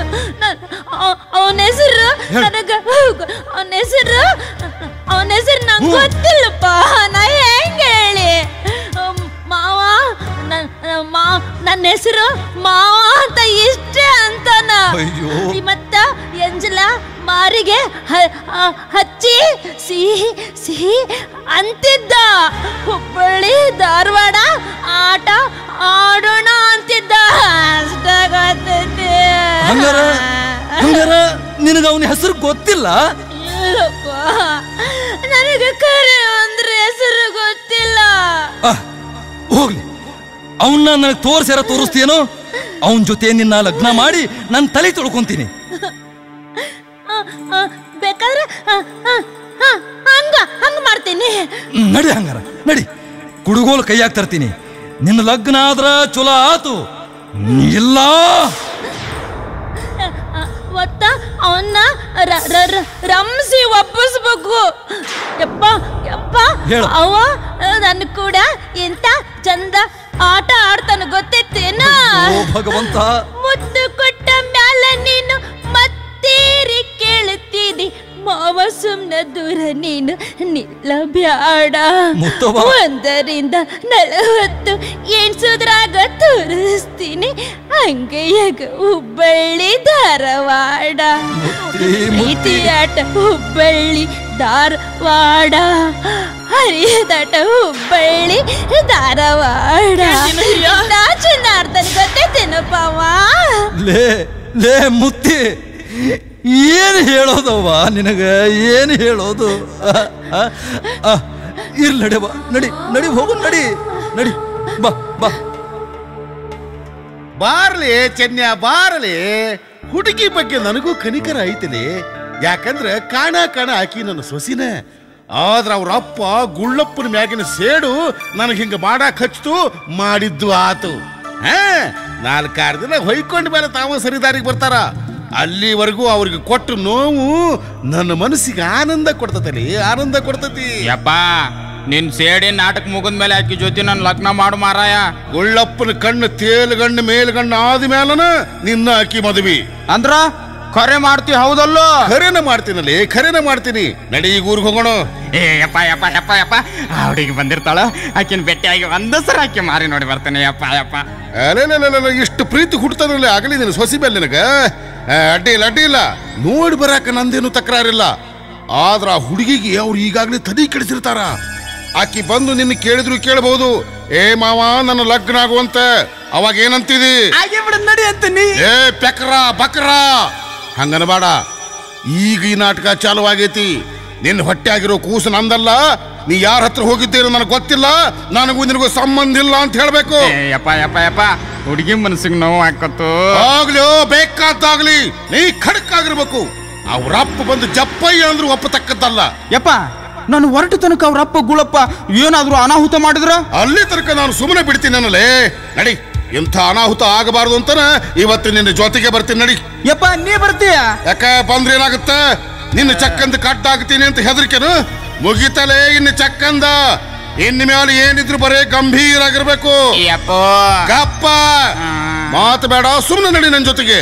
ಅವನ ಹೆಸರು ಹೇಳು. ನನಗ ಅವನ ಹೆಸರು ಅವನ ಹೆಸರು ನಂಗೆ ಹ್ಞೂ. ಗೊತ್ತಿಲ್ಲಪ್ಪ ನಾ ಹೆಂಗ ಹೇಳಿ ಅಮ್, ಮಾವ ನನ್- ಮಾ- ನನ್ನ ಹೆಸರು ಮಾವ ಅಂತ ಇಷ್ಟೇ ಅಂತಾನ ಅಯ್ಯೋ. ಮತ್ತ ಎಂಜಲ ಮಾರಿಗೆ ಹ- ಹ- ಹಚ್ಚಿ ಸಿಹಿ ಸಿಹಿ ಅಂತಿದ್ದ ಹುಬ್ಬಳ್ಳಿ ಧಾರವಾಡ ಆಟ ಆಡೋಣ ಅಂತಿದ್ದ ಅಷ್ಟೇ ಗೊತ್ತೈತಿ. ಹಂಗಾರ ಹಂಗಾರ ನಿನಗ ಅವನ ಹೆಸರು ಗೊತ್ತಿಲ್ಲ ಇಲ್ಲಪ್ಪ ನನಗೆ ಕರೆ ಅಂದ್ರೆ ಹೆಸರು ಗೊತ್ತಿಲ್ಲ ಆಹ್, ಹೋಗ್ಲಿ ಅವನ್ನ ನನಗೆ ತೋರ್ಸ್ಯಾರ ತೋರಿಸ್ತೀಯೇನೋ ಅವನ ಜೊತೆ ನಿನ್ನ ಲಗ್ನ ಮಾಡಿ ನನ್ನ ತಲೆ ತೊಳ್ಕೊಂತೀನಿ ಆ, ಆ, ಬೇಕಾದ್ರೆ ಆ, ಆ, ಆ, ಹಂಗ ಹಂಗ ಮಾಡ್ತೀನಿ ಹ್ಮ್, ನಡಿ ಹಂಗಾರ ನಡಿ ಕುಡುಗೋಲು ಕೈಯಾಗ ತರ್ತೀನಿ ನಿನ್ನ ಲಗ್ನ ಆದ್ರ ಚಲೋ ಆತು ಇಲ್ಲ ಒತ್ತ ಅವನ್ನ ರ- ರ- ರ- ರಂಸಿ ಒಪ್ಪಿಸ್ಬೇಕು ಯಪ್ಪ ಯಪ್ಪ ಹೇಳು. ಅವ ನನ್ನ ಕೂಡ ಎಂತ ಚಂದ ಆಟ ಆಡ್ತಾನ ಗೊತ್ತೈತೇನ ಓ ಭಗವಂತ ಮುತ್ತು ಕೊಟ್ಟ ಮ್ಯಾಲ ನೀನು ಮತ್ತೇರಿ ಕೇಳುತ್ತೀನಿ ಮಾವ ಸುಮ್ನ ದೂರ ನೀನು ನಿಲ್ಲಬ್ಯಾಡ ಮುತ್ತವ್ವ. ಒಂದರಿಂದ ನಲವತ್ತು ಎಣ್ಸುದ್ರಾಗ ತೋರಿಸ್ತೀನಿ ಹಂಗೆಯಾಗ ಹುಬ್ಬಳ್ಳಿ ಧಾರವಾಡ ಮುತ್ತಿ, ಮುತ್ತಿ. ಪ್ರೀತಿ ಆಟ ಹುಬ್ಬಳ್ಳಿ ಧಾರವಾಡ ಹರಿಯದಾಟ ಹುಬ್ಬಳ್ಳಿ ಧಾರವಾಡ ನಾ ಚೆನ್ನಾಡ್ತಾನೆ ಗೊತ್ತೈತೇನಪ್ಪವ ಲೇ ಲೇ ಮುತ್ತಿ ಏನು ಹೇಳೋದವ್ವ ನಿನಗ ಏನು ಹೇಳೋದು ಆ, ಆ, ಆ, ಇರ್ಲಿ ನಡಿ ಬಾ ನಡಿ ನಡಿ ಹೋಗು ನಡಿ ನಡಿ ಬಾ ಬಾ ಬಾರ್ಲಿ ಚೆನ್ಯ ಬಾರ್ಲಿ ಹುಡುಗಿ ಬಗ್ಗೆ ನನಗೂ ಕನಿಕರ ಐತಿಲಿ ಯಾಕಂದ್ರೆ ಕಾಣ ಕಾಣ ಆಕಿ ನನ್ನ ಸೊಸಿನ ಆದ್ರ ಅವ್ರ ಅಪ್ಪ ಗುಳ್ಳಪ್ಪನ ಮ್ಯಾಗಿನ ಸೇಡು ನನಗೆ ಹಿಂಗ ಮಾಡಾಕ್ ಹಚ್ತು ಮಾಡಿದ್ದು ಆತು ಹಾ ನಾಲ್ಕಾರು ದಿನ ಹೊಯ್ಕೊಂಡ ಮೇಲೆ ತಾವ ಸರಿದಾರಿಗೆ ಬರ್ತಾರ ಅಲ್ಲಿವರೆಗೂ ಅವ್ರಿಗೆ ಕೊಟ್ಟು ನೋವು ನನ್ನ ಮನಸ್ಸಿಗೆ ಆನಂದ ಕೊಡ್ತತಲಿ ಆನಂದ ಕೊಡ್ತತಿ ಯಪ್ಪ ನಿನ್ ಸೇಡಿ ನಾಟಕ ಮುಗಿದ್ಮೇಲೆ ಆಕಿ ಜೊತೆ ನನ್ ಲಗ್ನ ಮಾಡು ಮಾರಾಯ ಗುಳ್ಳಪ್ಪನ ಕಣ್ಣು ತೇಲ್ಗಣ್ಣು ಮೇಲ್ಗಣ್ಣು ಆದ ಮೇಲನ ನಿನ್ನ ಅಕ್ಕಿ ಮದುವೆ ಅಂದ್ರ ಖರೆ ಮಾಡ್ತಿ ಹೌದಲ್ಲೋ ಖರೇನ ಮಾಡ್ತೀನಲ್ಲಿ ಖರೇನ ಮಾಡ್ತೀನಿ ನಡಿ ಈಗ ಊರಿಗೆ ಹೋಗೋಣ ಏ ಯಪ್ಪ ಯಪ್ಪ ಯಪ್ಪ ಯಪ್ಪ ಆ ಹುಡುಗಿ ಬಂದಿರ್ತಾಳ ಆಕಿನ ಭೇಟಿಯಾಗಿ ಒಂದ ಸರ ಆಕಿ ಮಾರಿ ನೋಡಿ ಬರ್ತೇನೆ ಯಪ್ಪ ಯಪ್ಪ ಅಲೆಲೆಲೆಲೆ, ಇಷ್ಟು ಪ್ರೀತಿ ಹುಡ್ತದ್ರಲ್ಲಿ ಆಗಲಿ ನಿನ್ನ ಸೊಸಿ ಮೇಲೆ ನಿನಗ ಆ, ಅಡ್ಡಿ ಇಲ್ಲ ಅಡ್ಡಿ ಇಲ್ಲ ನೋಡಿ ಬರಾಕ ನಂದೇನು ತಕರಾರಿಲ್ಲ ಆದ್ರ ಆ ಹುಡುಗಿಗೆ ಅವ್ರು ಈಗಾಗಲೇ ತಡಿ ಕೆಡಿಸಿರ್ತಾರ ಆಕಿ ಬಂದು ನಿನ್ನ ಕೇಳಿದ್ರು ಕೇಳಬಹುದು ಏ ಮಾವ ನನ್ನ ಲಗ್ನ ಆಗುವಂತ ಅವಾಗ ಏನಂತಿದಿ ಆಗಿ ಬಿಡ ನಡಿ ಅಂತೀನಿ ಏ ಪೆಕ್ರ ಬಕ್ರ ಹಂಗನಬೇಡ ಈಗ ಈ ನಾಟಕ ಚಾಲು ಆಗೈತಿ ನಿನ್ನ ಹೊಟ್ಟೆ ಆಗಿರೋ ಕೂಸು ನಂದಲ್ಲ ನೀ ಯಾರ ಹತ್ರ ಹೋಗಿದ್ದೀರೋ ನನಗೆ ಗೊತ್ತಿಲ್ಲ ನನಗೂ ನಿನಗೂ ಸಂಬಂಧ ಇಲ್ಲ ಅಂತ ಹೇಳ್ಬೇಕು ಏ ಯಪ್ಪ ಯಪ್ಪ ಯಪ್ಪ ಹುಡುಗಿ ಮನಸ್ಸಿಗೆ ನೋವು ಹಾಕತ್ತು ಆಗ್ಲಿ ಬೇಕಾದ್ದಾಗ್ಲಿ ನೀ ಖಡಕ್ ಆಗಿರ್ಬೇಕು ಅವ್ರ ಅಪ್ಪ ಬಂದು ಜಪ್ಪಯ್ಯ ಅಂದ್ರು ಒಪ್ಪತಕ್ಕದ್ದಲ್ಲ ಯಪ್ಪ ನಾನು ಹೊರಟು ತನಕ ಅವ್ರ ಅಪ್ಪ ಗುಳಪ್ಪ ಏನಾದ್ರೂ ಅನಾಹುತ ಮಾಡಿದ್ರ ಅಲ್ಲಿ ತನಕ ನಾನು ಸುಮ್ಮನೆ ಬಿಡ್ತೀನಿ ನನ್ನಲೇ ನಡಿ ಇಂಥ ಅನಾಹುತ ಆಗಬಾರದು ಅಂತನ ಇವತ್ತು ನಿನ್ನ ಜೊತೆಗೆ ಬರ್ತೀನಿ ನಡಿ ಯಪ್ಪ ನೀ ಬರ್ತೀಯ ಯಾಕ ಬಂದ್ರೆ ಏನಾಗುತ್ತೆ ನಿನ್ನ ಚಕ್ಕಂದ ಕಟ್ಟಾಗ್ತೀನಿ ಅಂತ ಹೆದರಿಕೆನು ಮುಗಿತಲೇ ಇನ್ನು ಚಕ್ಕಂದ ಇನ್ನು ಮೇಲೆ ಏನಿದ್ರು ಬರೇ ಗಂಭೀರ ಆಗಿರ್ಬೇಕು ಯಪ್ಪ ಗಪ್ಪ ಮಾತು ಬೇಡ ಸುಮ್ಮನೆ ನಡಿ ನನ್ನ ಜೊತೆಗೆ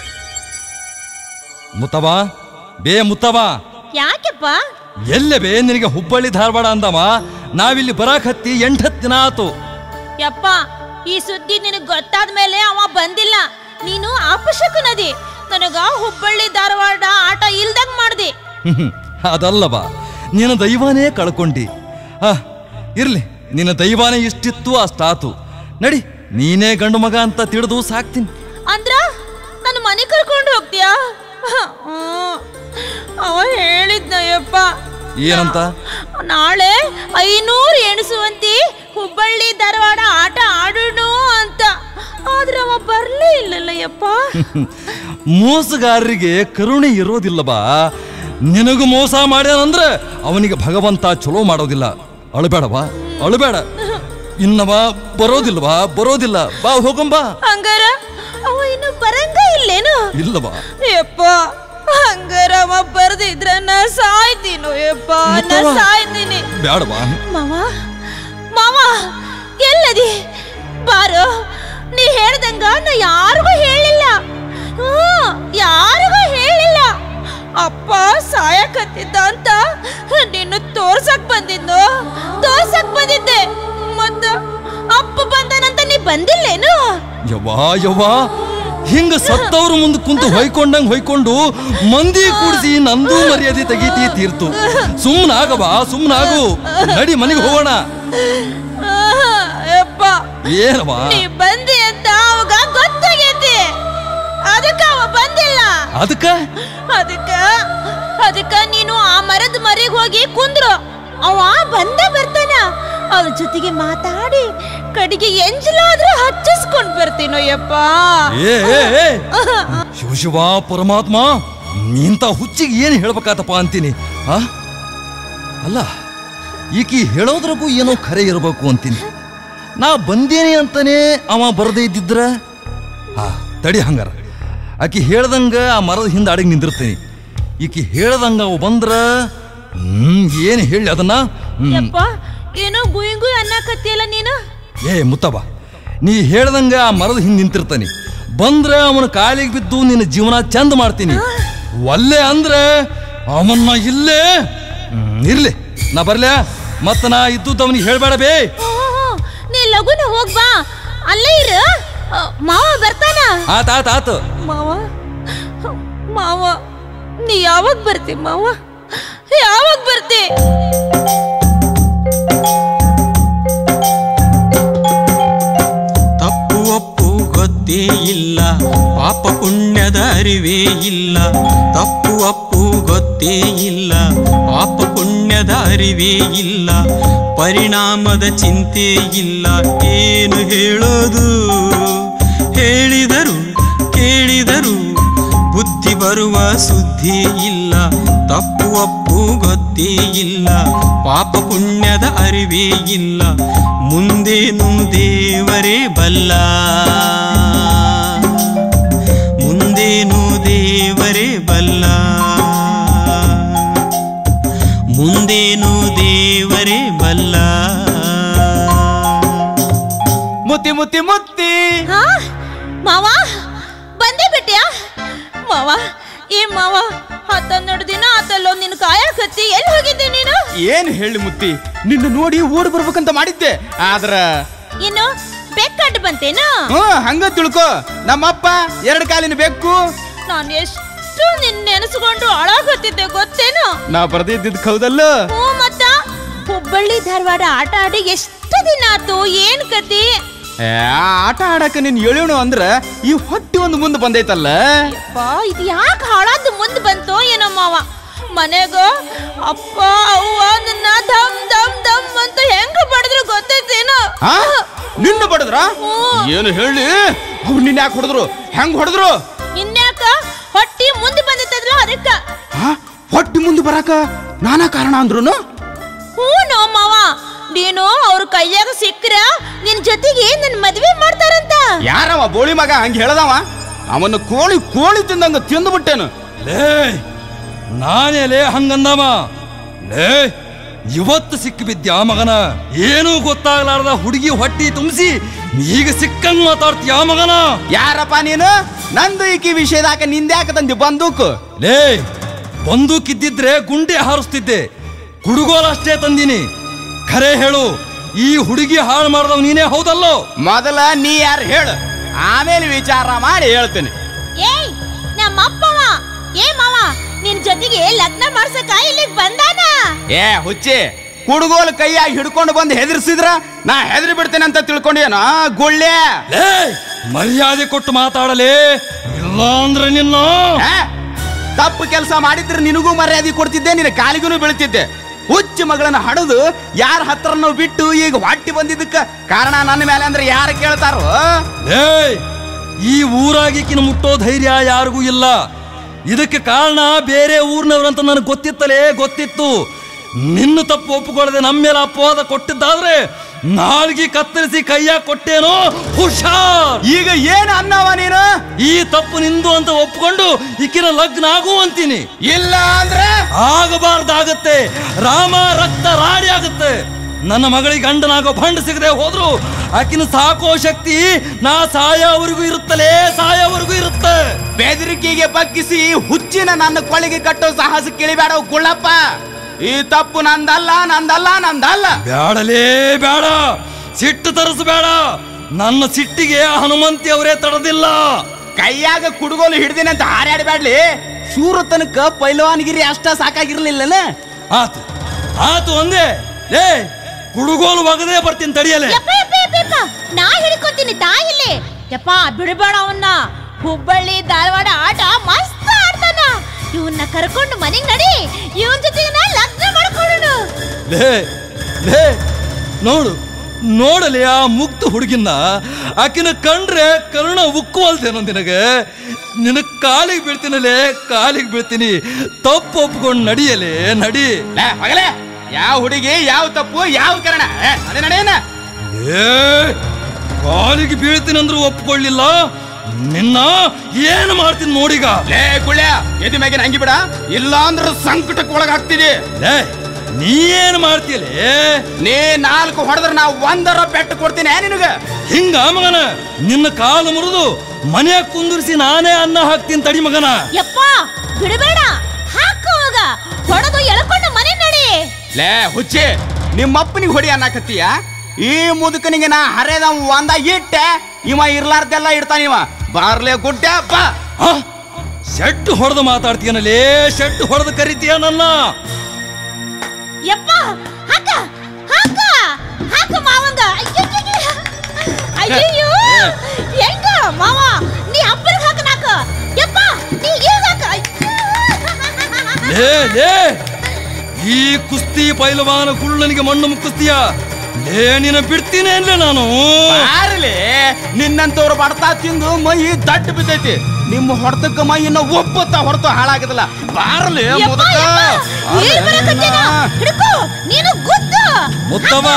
ಮುತ್ತವ ಬೇ ಮುತ್ತವ ಯಾಕೆಪ್ಪ ಎಲ್ಲೆ ಬೇ ನಿನಗೆ ಹುಬ್ಬಳ್ಳಿ ಧಾರವಾಡ ಅಂದವ ನಾವಿಲ್ಲಿ ಬರಾಕ್ ಹತ್ತಿ ಎಂಟತ್ತು ದಿನ ಆತು ಯಪ್ಪ ಈ ಸುದ್ದಿ ನಿನಗ್ ಗೊತ್ತಾದ ಮೇಲೆ ಅವ ಬಂದಿಲ್ಲ ನೀನು ಅಪಶಕುನದಿ ನನಗ ಹುಬ್ಬಳ್ಳಿ ಧಾರವಾಡ ಆಟ ಇಲ್ದಂಗ್ ಮಾಡ್ದಿ ಹ್ಮ್, ಅದಲ್ಲವ ನಿನ್ನ ದೈವಾನೇ ಕಳ್ಕೊಂಡಿ ಆ ಇರ್ಲಿ ನಿನ್ನ ದೈವಾನೇ ಇಷ್ಟಿತ್ತು ಅಷ್ಟಾತು ನಡಿ ನೀನೇ ಗಂಡು ಮಗ ಅಂತ ತಿಳಿದು ಸಾಕ್ತೀನಿ ಅಂದ್ರ ನನ್ನ ಮನೆ ಕರ್ಕೊಂಡು ಹೋಗ್ತೀಯಾ ಹ್ಮ್. ಅವ ಹೇಳಿದ್ನಯ್ಯಪ್ಪ ಏನಂತ ನಾಳೆ ಐನೂರು ಎಣಿಸುವಂತಿ ಹುಬ್ಬಳ್ಳಿ ಧಾರವಾಡ ಆಟ ಆಡೋಣ ಅಂತ ಆದ್ರೆ ಅವ ಬರ್ಲೇ ಇಲ್ಲಲ್ಲ ಯಪ್ಪ ಮೋಸಗಾರರಿಗೆ ಕರುಣೆ ಇರೋದಿಲ್ಲವಾ ನಿನಗೂ ಮೋಸ ಮಾಡ್ಯಾನಂದ್ರ ಅವನಿಗೆ ಭಗವಂತ ಚಲೋ ಮಾಡೋದಿಲ್ಲ ಅಳಬೇಡವಾ ಅಳಬೇಡ ಇನ್ನವ ಬರೋದಿಲ್ವಾ ಬರೋದಿಲ್ಲ ಬಾ ಹೋಗಂಬಾ ಹಂಗಾರ ಅವ ಇನ್ನು ಬರಂಗ ಇಲ್ಲೇನು ಇಲ್ಲವಾ ಯಪ್ಪ ಹಂಗಾರ ಅವ ಬರ್ದಿದ್ರ ನಾ ಸಾಯ್ತೀನೋ ಯಪ್ಪ ನಾ ಮುತ್ತವ್ವ. ಸಾಯ್ತೀನಿ ಬೇಡವಾ ಮಾವ ಮಾವ ಎಲ್ಲದಿ ಬಾರೋ ನೀ ಹೇಳ್ದಂಗ ನಾ ಯಾರಿಗೂ ಹೇಳಿಲ್ಲ ಹ್ಮ್ ಯಾರಿಗೂ ಹೇಳಿಲ್ಲ ಅಪ್ಪ ಸಾಯಕತ್ತಿದ್ದ ಅಂತ ನಿನ್ನ ತೋರ್ಸಕ್ ಬಂದಿದ್ದು ತೋರ್ಸಕ್ ಬಂದಿದ್ದೆ ಮತ್ತ ಅಪ್ಪ ಬಂದನಂತ ನೀ ಬಂದಿಲ್ಲೇನು ಯವ್ವಾ ಯವ್ವಾ ಹಿಂಗ ಸತ್ತವ್ರ ಮುಂದೆ ಕುಂತು ಹೊಯ್ಕೊಂಡಂಗ್ ಹೊಯ್ಕೊಂಡು ಮಂದಿ ಕೂಡಿಸಿ ನಂದು ಮರ್ಯಾದೆ ತೆಗೀತಿ ತೀರ್ತು ಸುಮ್ನಾಗವಾ ಸುಮ್ನಾಗು ನಡಿ ಮನೆಗೆ ಹೋಗೋಣ ಯಪ್ಪ ಏನವಾ ನೀ ಬಂದಿ ಅಂತ ಅವಾಗ ಗೊತ್ತಾಗೈತಿ ಅದಕ್ಕ ಅವ ಬಂದಿಲ್ಲ ಅದಕ್ಕ ಅದಕ್ಕ ಅದಕ್ಕ ನೀನು ಆ ಮರದ ಮರಿಗೆ ಹೋಗಿ ಕುಂದ್ರು ಅವ ಬಂದ ಬರ್ತಾನ ಅವಳ ಜೊತೆಗೆ ಮಾತಾಡಿ ಕಡೆಗೆ ಎಂಜಲಾದ್ರೂ ಹಚ್ಚಿಸ್ಕೊಂಡ್ ಬರ್ತೀನೋ ಯಪ್ಪ ಏ ಏ, ಏ. ಶಿವ ಶಿವ ಪರಮಾತ್ಮ ನಿಂತ ಹುಚ್ಚಿಗೆ ಏನು ಹೇಳ್ಬೇಕಾತಪ್ಪ ಅಂತೀನಿ ಆ ಅಲ್ಲ ಈಕಿ ಹೇಳೋದ್ರಗೂ ಏನೋ ಖರೆ ಇರಬೇಕು ಅಂತೀನಿ ನಾ ಬಂದೇನೆ ಅಂತಾನೆ ಅವ ಬರದೇ ಇದ್ದಿದ್ರ ಹಾ ತಡಿ ಹಂಗಾರ ಆಕಿ ಹೇಳ್ದಂಗ ಆ ಮರದ ಹಿಂದೆ ಅಡಗಿ ನಿಂದಿರ್ತೀನಿ ಈಕಿ ಹೇಳ್ದಂಗ ಅವ ಬಂದ್ರ ಹ್ಮ್ ಏನು ಹೇಳಿ ಅದನ್ನ ಹ್ಮ್ ಯಪ್ಪ ಏನೋ ಗುಯ್ ಗುಯ್ ಅನ್ನಕತ್ತಿಯಲ್ಲ ನೀನು ಏ ಮುತ್ತಬ ನೀ ಹೇಳ್ದಂಗ ಆ ಮರದ ಹಿಂದೆ ನಿಂತಿರ್ತಾನೆ ಬಂದ್ರ ಅವನ ಕಾಲಿಗೆ ಬಿದ್ದು ನಿನ್ನ ಜೀವನ ಚಂದ ಮಾಡ್ತೀನಿ ಒಲ್ಲೆ ಅಂದ್ರೆ ಅವನ್ನ ಇಲ್ಲೇ ಹ್ಮ್, ಇರ್ಲಿ ನಾ ಬರ್ಲ್ಯಾ ಮತ್ತ ನಾ ಇದ್ದು ಅವನಿಗೆ ಹೇಳ್ಬೇಡ ಬೇ ಹ್ಞೂ, ಹ್ಞೂ. ನೀ ಲಗುನ ಹೋಗ್ ಬಾ ಅಲ್ಲೇ ಇರು ಅ, ಮಾವ ಬರ್ತಾನ ಆತ ಆತ ಆತು ಮಾವ ಮಾವ ನೀ ಯಾವಾಗ ಬರ್ತಿ ಮಾವ ಯಾವಾಗ ಬರ್ತಿ ತಪ್ಪು ಒಪ್ಪು ಗೊತ್ತೇ ಇಲ್ಲ ಪಾಪ ಪುಣ್ಯದ ಅರಿವೇ ಇಲ್ಲ ತಪ್ಪು ಒಪ್ಪು ಗೊತ್ತೇ ಇಲ್ಲ ಪಾಪ ಪುಣ್ಯದ ಅರಿವೇ ಇಲ್ಲ ಪರಿಣಾಮದ ಚಿಂತೆ ಇಲ್ಲ ಏನು ಹೇಳೋದು ಹೇಳಿದರು ಕೇಳಿದರು ಬುದ್ಧಿ ಬರುವ ಸುದ್ದಿ ಇಲ್ಲ ತಪ್ಪು ಒಪ್ಪು ಗೊತ್ತೇ ಇಲ್ಲ ಪಾಪ ಪುಣ್ಯದ ಅರಿವೇ ಇಲ್ಲ ಮುಂದೇನು ದೇವರೇ ಬಲ್ಲ ಮುಂದೇನು ದೇವರೇ ಬಲ್ಲ ಮುಂದೇನು ದೇವರೇ ಬಲ್ಲ ಮುತ್ತಿ ಮುತ್ತಿ ಮುತ್ತಿ ಹಾ ಮಾವ ಬಂದೇ ಬಿಟ್ಯಾ ಮಾವ ಏ ಮಾವ ಹತ್ತನ್ನೆರಡು ದಿನ ಆತಲ್ಲೋ ನಿನ್ ಕಾಯಕತ್ತಿ ಎಲ್ಲಿ ಹೋಗಿದ್ದೆ ನೀನು ಏನ್ ಹೇಳಿ ಮುತ್ತಿ ನಿನ್ನ ನೋಡಿ ಓಡ್ ಬರ್ಬೇಕಂತ ಮಾಡಿದ್ದೆ ಆದ್ರ ಇನ್ನು ಬೆಕ್ಕಟ್ಟು ಬಂತೇನು ಹ್ಮ್ ಹಂಗ ತಿಳ್ಕೊ ನಮ್ಮಪ್ಪ ಎರಡು ಕಾಲಿನ ಬೆಕ್ಕು ನಾನು ಎಷ್ಟು ನಿನ್ ನೆನೆಸ್ಕೊಂಡು ಅಳಾಗತ್ತಿದ್ದೆ ಗೊತ್ತೇನು ನಾ ಬರ್ದಿದ್ದಿದ್ ಕೌದಲ್ಲ ಹ್ಞೂ ಮತ್ತ ಹುಬ್ಬಳ್ಳಿ ಧಾರವಾಡ ಆಟ ಆಡಿ ಎಷ್ಟು ದಿನ ಆತು ಏನ್ ಕತಿ ಏ, ಆ ಆಟ ಆಡಕ ನೀನ್ ಎಳೆಯೋಣ ಅಂದ್ರ ಈ ಹೊಟ್ಟಿ ಒಂದು ಮುಂದೆ ಬಂದೈತಲ್ಲ ಅಪ್ಪ ಇದು ಯಾಕೆ ಹಾಳಾದ್ದು ಮುಂದೆ ಬಂತು ಏನೋ ಮಾವ ಮನೆಗ ಅಪ್ಪ ಅವ್ವ ನನ್ನ ದಮ್ ದಮ್ ದಮ್ ಅಂತ ಹೆಂಗ ಬಡದ್ರು ಗೊತ್ತೈತೇನೋ ಹಾ ನಿನ್ನ ಬಡದ್ರ ಹ್ಞೂ. ಏನು ಹೇಳಿ ಅವ್ರು ನಿನ್ನ ಯಾಕೆ ಹೊಡೆದ್ರು ಹೆಂಗ್ ಹೊಡೆದ್ರು ಇನ್ಯಾಕ ಹೊಟ್ಟಿ ಮುಂದೆ ಬಂದಿತ್ತಲ್ಲ ಅದಕ್ಕ ಹಾ ಹೊಟ್ಟಿ ಮುಂದೆ ಬರಾಕ ನಾನಾ ಕಾರಣ ಅಂದ್ರುನು ಹ್ಞೂ ಮಾವ ನೀನು ಅವ್ರ ಕೈಯಾಗ ಸಿಕ್ಕ್ರ ನಿನ್ ಜೊತೆಗೆ ನನ್ ಮದ್ವೆ ಮಾಡ್ತಾರಂತ ಯಾರವ ಬೋಳಿ ಮಗ ಹಂಗ ಹೇಳದವ ಅವನ್ನ ಕೋಳಿ ಕೋಳಿ ತಿಂದಂಗ ತಿಂದು ಬಿಟ್ಟೇನು ಲೇ ನಾನೇಲೇ ಹಂಗಂದವ ಲೇ ಇವತ್ತು ಸಿಕ್ಕಿ ಬಿದ್ದ್ಯಾ ಮಗನ ಏನೂ ಗೊತ್ತಾಗ್ಲಾರ್ದ ಹುಡುಗಿ ಹೊಟ್ಟಿ ತುಂಬಿಸಿ ಈಗ ಸಿಕ್ಕಂಗ್ ಮಾತಾಡ್ತೀಯಾ ಮಗನ ಯಾರಪ್ಪ ನೀನು ನಂದು ಈಕಿ ವಿಷಯದಾಕ ನಿಂದ್ಯಾಕ ತಂದಿ ಬಂದೂಕು ಲೇ ಬಂದೂಕಿದ್ದಿದ್ರೆ ಗುಂಡೆ ಹಾರಿಸ್ತಿದ್ದೆ ಕುಡುಗೋಲಷ್ಟೇ ತಂದಿನಿ ಖರೆ ಹೇಳು ಈ ಹುಡುಗಿ ಹಾಳು ಮಾಡ್ದವ್ ನೀನೇ ಹೌದಲ್ಲೋ ಮೊದಲ ನೀ ಯಾರು ಹೇಳು ಆಮೇಲೆ ವಿಚಾರ ಮಾಡಿ ಹೇಳ್ತೇನೆ ಏಯ್ ನಮ್ಮ ಅಪ್ಪವ ಏ ಮಾವ ನಿನ್ ಜೊತೆಗೆ ಲಗ್ನ ಮಾಡ್ಸಕ ಇಲ್ಲಿಗೆ ಬಂದಾನ ಏ ಹುಚ್ಚಿ ಕುಡುಗೋಲು ಕೈಯಾಗಿ ಹಿಡ್ಕೊಂಡು ಬಂದು ಹೆದರ್ಸಿದ್ರ ನಾ ಹೆದರಿ ಬಿಡ್ತೇನೆ ಅಂತ ತಿಳ್ಕೊಂಡೇನ ಗುಳ್ಳೆ ಲೇ ಮರ್ಯಾದೆ ಕೊಟ್ಟು ಮಾತಾಡಲೇ ಇಲ್ಲ ಅಂದ್ರೆ ನಿನ್ನ ಏ, ತಪ್ಪು ಕೆಲಸ ಮಾಡಿದ್ರೆ ನಿನಗೂ ಮರ್ಯಾದೆ ಕೊಡ್ತಿದ್ದೆ ನಿನ್ನ ಕಾಲಿಗೂ ಬೀಳ್ತಿದ್ದೆ ಹುಚ್ಚಿ ಮಗಳನ್ನ ಹಡದು ಯಾರ ಹತ್ರನೋ ಬಿಟ್ಟು ಈಗ ಹೊಟ್ಟಿ ಬಂದಿದ್ದಕ್ಕ ಕಾರಣ ನನ್ನ ಮೇಲೆ ಅಂದ್ರೆ ಯಾರು ಕೇಳ್ತಾರೋ ಲೇ ಈ ಊರಾಗಿಕ್ಕಿನ ಮುಟ್ಟೋ ಧೈರ್ಯ ಯಾರಿಗೂ ಇಲ್ಲ ಇದಕ್ಕೆ ಕಾರಣ ಬೇರೆ ಊರಿನವ್ರಂತ ನನಗೆ ಗೊತ್ತಿತ್ತಲೇ ಗೊತ್ತಿತ್ತು ನಿನ್ನ ತಪ್ಪು ಒಪ್ಪಿಕೊಳ್ಳದೆ ನಮ್ಮ ಮೇಲೆ ಅಪವಾದ ಕೊಟ್ಟಿದ್ದಾದ್ರೆ ನಾಲ್ಗಿ ಕತ್ತರಿಸಿ ಕೈಯಾಗ ಕೊಟ್ಟೇನೋ ಹುಷಾರ್ ಈಗ ಏನು ಅನ್ನವ ನೀನು ಈ ತಪ್ಪು ನಿಂದು ಅಂತ ಒಪ್ಕೊಂಡು ಈಕಿನ ಲಗ್ನ ಆಗು ಅಂತೀನಿ ಇಲ್ಲ ಅಂದ್ರೆ ಆಗಬಾರ್ದಾಗತ್ತೆ ರಾಮ ರಕ್ತ ರಾಡಿ ಆಗುತ್ತೆ ನನ್ನ ಮಗಳಿಗೆ ಗಂಡನಾಗೋ ಭಂಡ ಸಿಗದೆ ಹೋದ್ರು ಆಕಿನ ಸಾಕೋ ಶಕ್ತಿ ನಾ ಸಾಯೋವರೆಗೂ ಇರುತ್ತಲೇ ಸಾಯೋವರೆಗೂ ಇರುತ್ತೆ ಬೆದರಿಕೆಗೆ ಬಗ್ಗಿಸಿ ಹುಚ್ಚಿನ ನನ್ನ ಕೊಳಿಗೆ ಕಟ್ಟೋ ಸಾಹಸ ಕೇಳಿಬೇಡ ಗುಳ್ಳಪ್ಪ ಈ ತಪ್ಪು ನಂದಲ್ಲ ನಂದಲ್ಲ ನಂದಲ್ಲ ಬ್ಯಾಡಲೇ ಬೇಡ ಸಿಟ್ಟು ತರಿಸಬೇಡ ನನ್ನ ಸಿಟ್ಟಿಗೆ ಹನುಮಂತಿ ಅವರೇ ತಡದಿಲ್ಲ ಕೈಯಾಗ ಕುಡುಗೋಲು ಹಿಡ್ದಿನ ಅಂತ ಹಾರಾಡ್ಬ್ಯಾಡ್ಲಿ ಶೂರ ತನಕ ಪೈಲವಾನಗಿರಿ ಅಷ್ಟ ಸಾಕಾಗಿರ್ಲಿಲ್ಲನ ಆತು ಆತು ಒಂದೇ ಲೇ ಕುಡುಗೋಲು ಒಗದೇ ಬರ್ತೀನಿ ತಡಿಯಲೇ ಯಪ್ಪ ಯಪ್ಪ ಯಪ್ಪ ಯಪ್ಪ ನಾ ಹಿಡ್ಕೊತೀನಿ ತಾಯಿಲಿ ಯಪ್ಪ ಬಿಡಬೇಡ ಅವನ್ನ ಹುಬ್ಬಳ್ಳಿ ಧಾರವಾಡ ಆಟ ಮಸ್ತ್ ಆಡ್ತಾನ ಇವನ್ನ ಕರ್ಕೊಂಡು ಮನೆಗ್ ನಡಿ ಇವನ್ ಜೊತೆಗೆ ನಾ ಲಗ್ನ ಮಾಡ್ಕೊಳ್ಳೋಣ ಲೇ ಲೇ ನೋಡು ನೋಡಲಿ ಆ ಮುಗ್ಧ ಹುಡುಗಿನ ಆಕಿನ ಕಂಡ್ರೆ ಕರುಣ ಉಕ್ಕುವಲ್ತೇನೋ ನಿನಗೆ ನಿನ್ನ ಕಾಲಿಗೆ ಬೀಳ್ತೀನಲೇ ಕಾಲಿಗೆ ಬೀಳ್ತೀನಿ ತಪ್ಪು ಒಪ್ಕೊಂಡು ನಡಿಯಲೇ ನಡಿ ಲೇ ಮಗಲೇ ಯಾವ ಹುಡುಗಿ ಯಾವ ತಪ್ಪು ಯಾವ ಕಾರಣ ಏ, ನಡೆ ನಡೆಯನ ಏ ಕಾಲಿಗೆ ಬೀಳ್ತೀನಿ ಅಂದ್ರೂ ಒಪ್ಕೊಳ್ಳಿಲ್ಲ ನಿನ್ನ ಏನು ಮಾಡ್ತೀನಿ ನೋಡೀಗ ಲೇ ಗುಳ್ಯ ಎದಿ ಮ್ಯಾಗಿನ ಅಂಗಿ ಬಿಡ ಇಲ್ಲ ಅಂದ್ರ ಸಂಕಟಕ್ಕೆ ಒಳಗಾಗ್ತಿದಿ ಲೇ ನೀ ಏನು ಮಾಡ್ತೀಯಲೇ ನೀ ನಾಲ್ಕು ಹೊಡೆದ್ರ ನಾ ಒಂದರ ಪೆಟ್ಟು ಕೊಡ್ತೀನಿ ನಿನಗ ಹಿಂಗ ಮಗನ ನಿನ್ನ ಕಾಲು ಮುರಿದು ಮನೆಯಾಗ ಕುಂದಿರಿಸಿ ನಾನೇ ಅನ್ನ ಹಾಕ್ತೀನಿ ತಡಿ ಮಗನ ಯಪ್ಪ ಬಿಡಬೇಡ ಹಾಕು ಹೋಗ ಹೊಡೆದು ಎಳ್ಕೊಂಡು ಮನೆ ನಡಿ ಲೇ ಹುಚ್ಚಿ ನಿಮ್ಮಪ್ಪನಿಗೆ ಹೊಡಿ ಅನ್ನಕತ್ತೀಯ ಈ ಮುದುಕನಿಗೆ ನಾ ಹರೇದ ಒಂದ ಇಟ್ಟೆ ಇವ ಇರ್ಲಾರ್ದೆಲ್ಲ ಇಡ್ತಾನ ಇವ ಬಾರ್ಲೆ ಗುಡ್ಡೆ ಬಾ ಆ? ಶೆಡ್ ಹೊಡೆದು ಮಾತಾಡ್ತೀಯನಲೇ ಶೆಡ್ ಹೊಡೆದು ಕರಿತೀಯ ನನ್ನ ಯಪ್ಪ ಹಾಕ ಹಾಕ ಹಾಕು ಮಾವಂಗ ಅಯ್ಯಯ್ಯೋ ಹೆಂಗ ಮಾವ ನೀ ಅಪ್ಪನಿಗೆ ಹಾಕ ನಾಕ ಯಪ್ಪ ನೀ ಈಗ ಹಾಕ ಅಯ್ಯೋ. ಲೇ ಲೇ ಈ ಕುಸ್ತಿ ಪೈಲವಾನ ಕುಳ್ಳನಿಗೆ ಮಣ್ಣು ಮುಕ್ಕಿಸ್ತೀಯ ಲೇ ನಿನ್ನ ಬಿಡ್ತೀನಿ ಅನ್ಲೇ ನಾನು ಬಾರ್ಲೆ ನಿನ್ನಂತವ್ರು ಬಡ್ತಾ ತಿಂದು ಮೈ ದಡ್ಡ ಬಿದ್ದೈತಿ ನಿಮ್ಮ ಹೊಡೆತಕ್ಕ ಮೈ ಇನ್ನ ಒಬ್ಬತ್ತ ಹೊರತು ಹಾಳಾಗದಲ್ಲ ಬಾರ್ಲೆ ಯಪ್ಪ, ಮುದುಕ ಯಪ್ಪ, ಏನ್ ಬರಕತ್ತೀನ? ಹಿಡ್ಕೋ ನೀನು ಗುದ್ದು ಮುತ್ತವ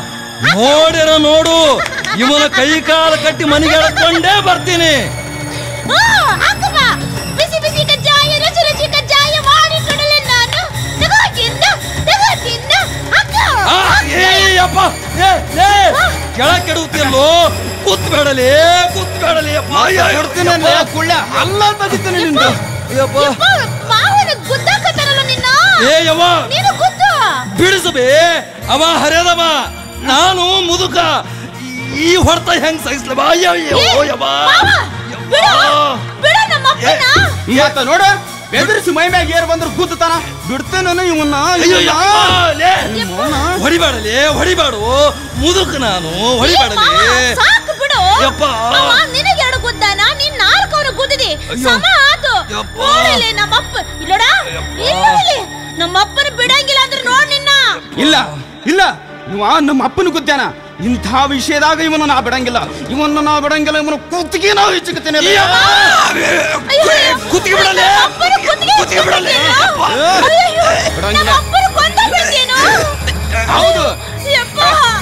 ನೋಡಿರ ನೋಡು ಇವನ ಕೈ ಕಾಲು ಕಟ್ಟಿ ಮನೆಗೆ ಎಳ್ಕೊಂಡೇ ಬರ್ತೀನಿ ಆ, ಹಾಕಮ್ಮ ಬಿಸಿ ಬಿಸಿ ಕಜ್ಜಾಯ ರುಚಿ ರುಚಿ ಕಜ್ಜಾಯ ಮಾಡಿ ಕೊಡಲೆ ನಾನು ತಗೋ ತಿನ್ನ ತಗೋ ತಿನ್ನ ಹಾಕ ಆ, ಏ ಅಪ್ಪ ಏ ಲೇ ಕೆಳ ಕೆಡುತ್ತಿಲ್ಲೋ ಕೂತ್ಬೇಡಲೇ ಕೂತ್ಬೇಡಲೇ ಅಪ್ಪ ಕೊಡ್ತೀನಿ ಕುಳ್ಳ ಅಲ್ಲ ತೆಗಿತೀನಿ ನಿಂದು ಅಯ್ಯಪ್ಪ ಯಪ್ಪ, ಮಾವನ ಗುದ್ದಾಕತ್ತಾನಲ್ಲ ನಿನ್ನ ಏ ಯವ್ವ ನೀನು ಗುದ್ದು ಬಿಡಿಸಬೇ ಅವ ಹರಿಯದವ ನಾನು ಮುದುಕ ಈ ಹೊಡೆತ ಹೆಂಗ್ ಸಹಿಸ್ಲ ಬಾ ಅಯ್ಯೋ ಏ, ಯವ್ವ ಮಾವ, ಬಿಡು ಬಿಡು ನಮ್ಮ ಅಪ್ಪನ ಇವತ್ತ ನೋಡು ಬೆದರಿಸಿ ಮೈ ಮ್ಯಾಗ ಏರ್ ಬಂದ್ರು ಕೂತಾನ ಬಿಡ್ತೇನೆ ಇವನ್ನ ಅಯ್ಯೋ ಇವನ್ನ. ಯವ್ವ, ಲೇ. ಇವನ್ನ. ಹೊಡಿಬೇಡಲೇ ಹೊಡಿಬೇಡು ಮುದುಕ ನಾನು ಏ, ಹೊಡಿಬೇಡಲೇ ಮಾವ, ಸಾಕು ಬಿಡು ಯಪ್ಪ. ಅವ ನಿನಗೆ ಎರಡು ಗುದ್ದಾನ ನೀನ್ ನಾಲ್ಕು ಅವನು ಗುದ್ದಿದಿ ಅಯ್ಯೋ. ಸಮ ಆತು ಯಪ್ಪ. ನೋಡಲಿ ನಮ್ಮಪ್ಪ ಇಲ್ಲೋಡ ಇಲ್ಲಿ ನಮ್ಮಪ್ಪನ ಬಿಡಂಗಿಲ್ಲ ಅಂದ್ರೆ ನೋಡ್ ನಿನ್ನ ಇಲ್ಲ ಇಲ್ಲ ಇವ ನಮ್ಮ ಅಪ್ಪನ ಗುದ್ದಾನ ಇಂಥ ವಿಷಯದಾಗ ಇವನ್ನ ನಾ ಬಿಡಂಗಿಲ್ಲ ಇವನ್ನ ನಾ ಬಿಡಂಗಿಲ್ಲ ಇವನು ಕುತ್ತಿಗೆ ನಾವು ಹೆಚ್ಚುತ್ತೇನೆ ಅಯ್ಯೋ, ಅಯ್ಯೋ. ಕುತ್ತಿಗೆ ಬಿಡಲೇ ನಮ್ಮಪ್ಪನ ಕುತ್ತಿಗೆ ಕುತ್ತಿಗೆ ಬಿಡಲೇ ಬಿಡ್ತೀನೋ? ಅಯ್ಯಯ್ಯೋ, ನಮ್ಮಪ್ಪನ ಕೊಂದ ಬಿಡ್ತೀನೋ? ಹೌದು ಯಪ್ಪ.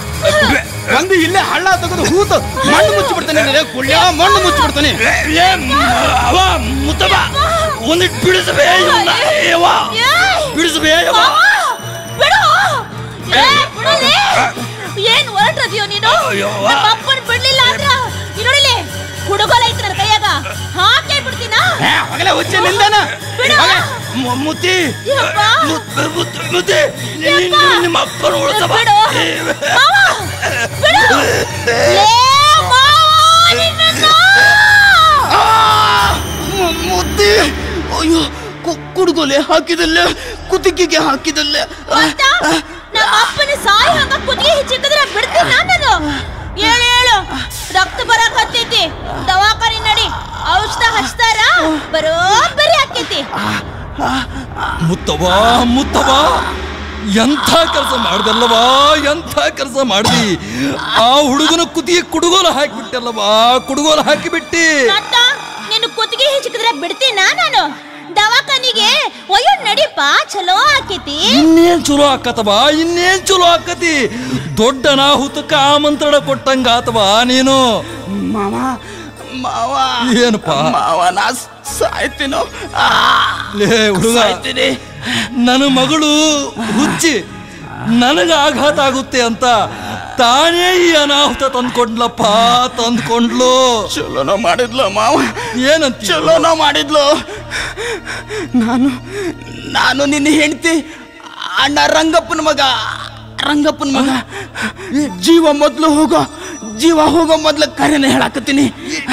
ಒಂದು ಇಲ್ಲೇ ಹಳ್ಳ ತೆಗೆದು ಹೂತು ಮಣ್ಣು ಮುಚ್ಚಿ ಬಿಡ್ತಾನೆ ಕುಳ್ಳ ಮಣ್ಣು ಮುಚ್ಚಿ ಬಿಡ್ತಾನೆ ಏ ಅವ ಮುತ್ತಬ ಒಂದಿಟ್ಟು ಬಿಡಿಸಬೇ ಇವನ್ನ ಯವ್ವ ಏಯ್. ಬಿಡಿಸಬೇ ಯವ್ವ ಮಾವ, ಬಿಡು ಏ, ಬಿಡಲೇ. ಏನ್ ಹೊರಟದ್ಯೋ ನೀನು ಅಯ್ಯವ್ವ. ನಮ್ಮ ಅಪ್ಪನ ಬಿಡ್ಲಿಲ್ಲ ಅಂದ್ರ ಈ ನೋಡಿಲಿ ಹುಡುಗೋಲ ಐತಿ ನನ್ನ ಕೈಯಾಗ ಹಾಕೇ ಬಿಡ್ತೀನ ಏ, ಹೋಗಲೇ ಹುಚ್ಚೆ ನಿಂದಾನ ಬಿಡು. ಹೋಗೆ. ಮು- ಮುತ್ತಿ ಯಪ್ಪ. ಮುತ್- ಮುತ್- ಮುತ್ತಿ ನಿ- ನಿ- ಯಪ್ಪ. ನಿಮ್ಮ ಅಪ್ಪನ ಉಳಿಸಬ ಬಿಡು ಮಾವ, ಬಿಡು ಲೇ ಮಾವ, ನಿನ್ನನ್ನ. ಮು- ಮುದ್ದೆ ಅಯ್ಯೋ ಕು- ಕುಡುಗೋಲೆ ಹಾಕಿದಲ್ಲ ಕುತ್ತಿಗೆಗೆ ಹಾಕಿದಲ್ಲ ಮತ್ತ ನಮ್ಮ ಅಪ್ಪನ ಸಾಯಿ ಹಂಗ ಕುತ್ತಿಗೆ ಹೆಚ್ಚಿದ್ರೆ ಬಿಡ್ತೀನಿ ನಾನು ಹೇಳು ಹೇಳು ರಕ್ತ ಬರಕ್ ಹತ್ತೈತಿ ದವಾಖಾನೆ ನಡಿ ಔಷಧ ಹಚ್ತಾರ ಬರೋಬ್ಬರಿ ಆಕೈತಿ ಮುತ್ತವ ಮುತ್ತವ ಎಂಥ ಕೆಲಸ ಮಾಡ್ದಲ್ಲವಾ ಎಂಥ ಕೆಲಸ ಮಾಡ್ದಿ ಆ ಹುಡುಗನ ಕುತಿಗೆ ಕುಡುಗೋಲ ಹಾಕಿಬಿಟ್ಟಲ್ಲವಾ ಕುಡುಗೋಲ ಹಾಕಿಬಿಟ್ಟಿ ಮತ್ತ ನಿನ್ನ ಕುತ್ತಿಗೆ ಹೆಚ್ಚಿದ್ರೆ ಬಿಡ್ತೀನ ನಾನು ದವಾಖಾನಿಗೆ ಒಯ್ಯೋ ನಡಿಪ ಚಲೋ ಆಕೈತಿ ಇನ್ನೇನ್ ಚಲೋ ಆಕತವಾ ಇನ್ನೇನ್ ಚಲೋ ಆಕತಿ ದೊಡ್ಡ ಅನಾಹುತಕ್ಕ ಆಮಂತ್ರಣ ಕೊಟ್ಟಂಗ ಆತವಾ ನೀನು ಮಾವ ಮಾವ ಏನಪ್ಪ ಮಾವ ನಾ ಸಾಯ್ತೀನೋ ಆ, ಲೇ ಹುಡುಗ ಸಾಯ್ತೀನಿ ನನ್ನ ಮಗಳು ಹುಚ್ಚಿ ನನಗ ಆಘಾತ ಆಗುತ್ತೆ ಅಂತ ತಾನೇ ಈ ಅನಾಹುತ ತಂದ್ಕೊಂಡ್ಲಪ್ಪ ತಂದ್ಕೊಂಡ್ಲು ಚಲೋನೋ ಮಾಡಿದ್ಲು ಮಾವ ಏನಂತ ಚಲೋನೋ ಮಾಡಿದ್ಲು ನಾನು ನಾನು ನಿನ್ನ ಹೆಂಡತಿ ಅಣ್ಣ ರಂಗಪ್ಪನ ಮಗ ರಂಗಪ್ಪನ ಮಗ ಜೀವ ಮೊದ್ಲು ಹೋಗೋ ಜೀವ ಹೋಗೋ ಮೊದ್ಲು ಕರೆನ ಹೇಳಾಕತ್ತೀನಿ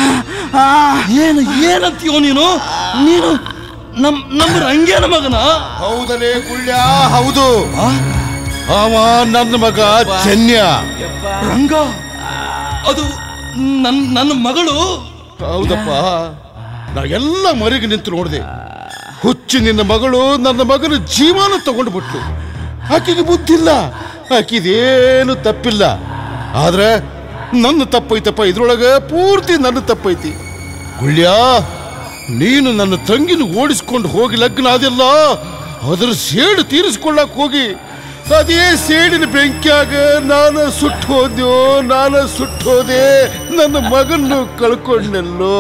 ಏನು ಏನಂತೀಯೋ ನೀನು ನೀನು ನಮ್ ನಮ್ಮ ರಂಗೇನ ಮಗನ ಹೌದಲೇ ಗುಳ್ಯ ಹೌದು ಆ? ಅವ ನನ್ನ ಮಗ ಜನ್ಯ ರಂಗ ಅದು ನನ್ ನನ್ನ ಮಗಳು ಹೌದಪ್ಪ ನಾ ಎಲ್ಲ ಮರಿಗೆ ನಿಂತು ನೋಡಿದೆ ಹುಚ್ಚು ನಿನ್ನ ಮಗಳು ನನ್ನ ಮಗನ ಜೀವನ ತಗೊಂಡು ಬಿಟ್ಲು ಆಕೆಗೆ ಬುದ್ಧಿಲ್ಲ ಆಕಿದೇನು ತಪ್ಪಿಲ್ಲ ಆದ್ರೆ ನನ್ನ ತಪ್ಪೈತಪ್ಪ ಇದ್ರೊಳಗೆ ಪೂರ್ತಿ ನನ್ನ ತಪ್ಪೈತಿ ಗುಳ್ಯ ನೀನು ನನ್ನ ತಂಗಿನ ಓಡಿಸ್ಕೊಂಡು ಹೋಗಿ ಲಗ್ನ ಆದಿಲ್ಲ ಅದರ ಸೇಡು ತೀರಿಸ್ಕೊಳ್ಳಕ್ ಹೋಗಿ ಅದೇ ಸೇಡಿನ ಬೆಂಕಿಯಾಗ ನಾನು ಸುಟ್ಟು ಹೋದ್ಯೋ ನಾನು ಸುಟ್ಟು ಹೋದೆ ನನ್ನ ಮಗನ್ನು ಕಳ್ಕೊಂಡೆಲ್ಲೋ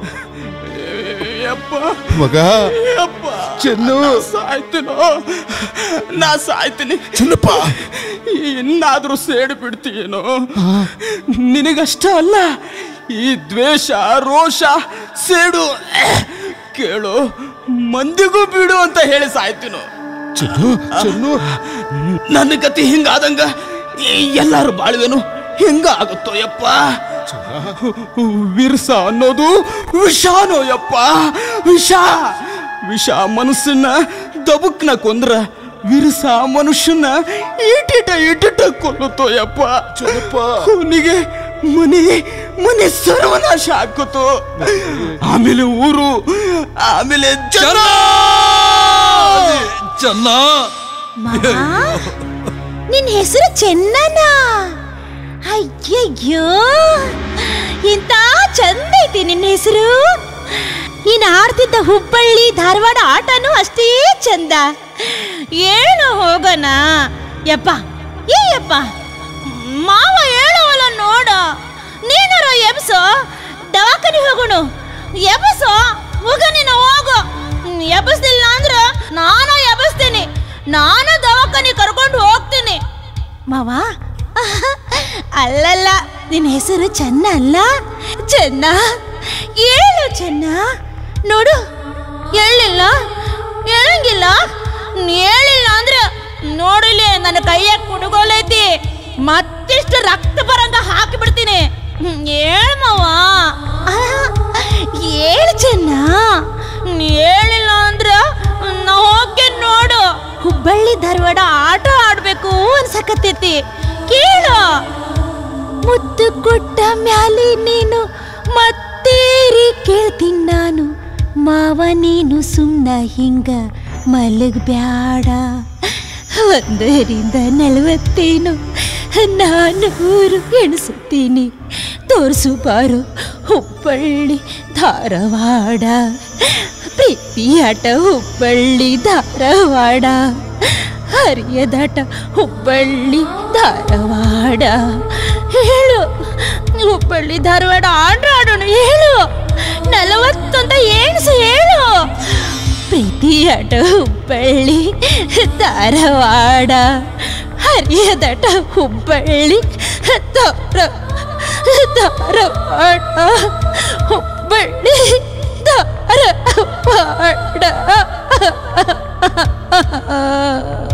ಮಗ ಚೆನ್ನು ಸಾಯ್ತೀನೋ ನಾ ಸಾಯ್ತೀನಿ ಚೆನ್ನಪ್ಪ ಇನ್ನಾದ್ರೂ ಸೇಡು ಬಿಡ್ತೀಯೇನೋ ನಿನಗಷ್ಟ ಅಲ್ಲ ಈ ದ್ವೇಷ ರೋಷ ಸೇಡು ಕೇಳು ಮಂದಿಗೂ ಬಿಡು ಅಂತ ಹೇಳಿ ಸಾಯ್ತೀನೋ ಚೆನ್ನು ಚೆನ್ನು ನನ್ನ ಗತಿ ಹಿಂಗಾದಂಗ ಎಲ್ಲಾರು ಬಾಳುವೆನು ಹಿಂಗ ಆಗುತ್ತೋ ಯಪ್ಪ ವಿರ್ಸ ಅನ್ನೋದು ವಿಷಾನೋ ಯಪ್ಪ ವಿಷ ವಿಷ ಮನಸ್ಸನ್ನ ದಬುಕ್ನ ಕೊಂದ್ರ ವಿರ್ಸ ಮನುಷ್ಯನ ಇಟಿಟ ಇಟಿಟ ಕೊಲ್ಲುತ್ತೋ ಯಪ್ಪ ಚೆನ್ನಪ್ಪ ಅವನಿಗೆ ಮನೆ ಮನೆ ಸರ್ವನಾಶ ಹಾಕುತ್ತೋ ಆಮೇಲೆ ಊರು ಆಮೇಲೆ ಜನ ಚೆನ್ನ ಮಾವ ನಿನ್ ಹೆಸರು ಚೆನ್ನನ ಅಯ್ಯಯ್ಯೋ ಇಂತ ಚಂದ ಐತಿ ನಿನ್ನ ಹೆಸರು ನೀನ್ ಆಡ್ತಿದ್ದ ಹುಬ್ಬಳ್ಳಿ ಧಾರವಾಡ ಆಟನೂ ಅಷ್ಟೇ ಚಂದ ಏನು ಹೋಗೋಣ ಯಪ್ಪ ಏ ಯಪ್ಪ ಮಾವ ಹೇಳುವಲ್ಲ ನೋಡ ನೀನಾರ ಎಬ್ಸೋ ದವಾಖಾನೆ ಹೋಗೋಣ ಎಬಸೋ ಹೋಗ ನೀನು ಹೋಗು ಹ್ಮ್, ಎಬ್ಸ್ದಿಲ್ಲ ಅಂದ್ರ ನಾನು ಎಬಸ್ತೀನಿ ನಾನು ದವಾಖಾನೆ ಕರ್ಕೊಂಡು ಹೋಗ್ತೀನಿ ಮಾವ ಅಲ್ಲಲ್ಲ ನಿನ್ನ ಹೆಸರು ಚೆನ್ನ ಅಲ್ಲ ಚೆನ್ನ ಹೇಳು ಚೆನ್ನ ನೋಡು ಹೇಳಿಲ್ಲ ಹೇಳಂಗಿಲ್ಲ ಹೇಳಿಲ್ಲ ಅಂದ್ರೆ ನೋಡಿಲಿ ನನ್ನ ಕೈಯಾಗ ಕುಡುಗೋಲೈತಿ ಮತ್ತಿಷ್ಟು ರಕ್ತ ಬರಂಗ ಹಾಕಿ ಬಿಡ್ತೀನಿ ಹೇಳು ಮಾವ ಹೇಳು ಚೆನ್ನ ಹೇಳಿಲ್ಲ ಅಂದ್ರ ನಾ ಹೋಗಿ ನೋಡು ಹುಬ್ಬಳ್ಳಿ ಧಾರವಾಡ ಆಟ ಆಡ್ಬೇಕು ಅನ್ಸಕತ್ತೈತಿ ಕೇಳು ಮುದ್ದು ಕೊಟ್ಟ ಮ್ಯಾಲೆ ನೀನು ಮತ್ತೇರಿ ಕೇಳ್ತೀನಿ ನಾನು ಮಾವ ನೀನು ಸುಮ್ಮನ ಹಿಂಗ ಮಲಗ್ಬ್ಯಾಡ ಒಂದರಿಂದ ನಲವತ್ತೇನು ನಾನು ಊರು ಎಣಿಸುತ್ತೀನಿ ತೋರಿಸು ಬಾರು ಹುಬ್ಬಳ್ಳಿ ಧಾರವಾಡ ಪ್ರೀತಿ ಆಟ ಹುಬ್ಬಳ್ಳಿ ಧಾರವಾಡ ಹರಿಯದಾಟ ಹುಬ್ಬಳ್ಳಿ ಧಾರವಾಡ ಹೇಳು ಹುಬ್ಬಳ್ಳಿ ಧಾರವಾಡ ಆಟ ಆಡೋಣ ಹೇಳು ನಲವತ್ತೊಂದ ಏನ್ಸು ಹೇಳು ಪ್ರೀತಿ ಆಟ ಹುಬ್ಬಳ್ಳಿ ಧಾರವಾಡ ಹರಿಯದಾಟ ಹುಬ್ಬಳ್ಳಿ ಧಾರ ಧಾರವಾಡ ಹುಬ್ಬಳ್ಳಿ ಧಾರವಾಡ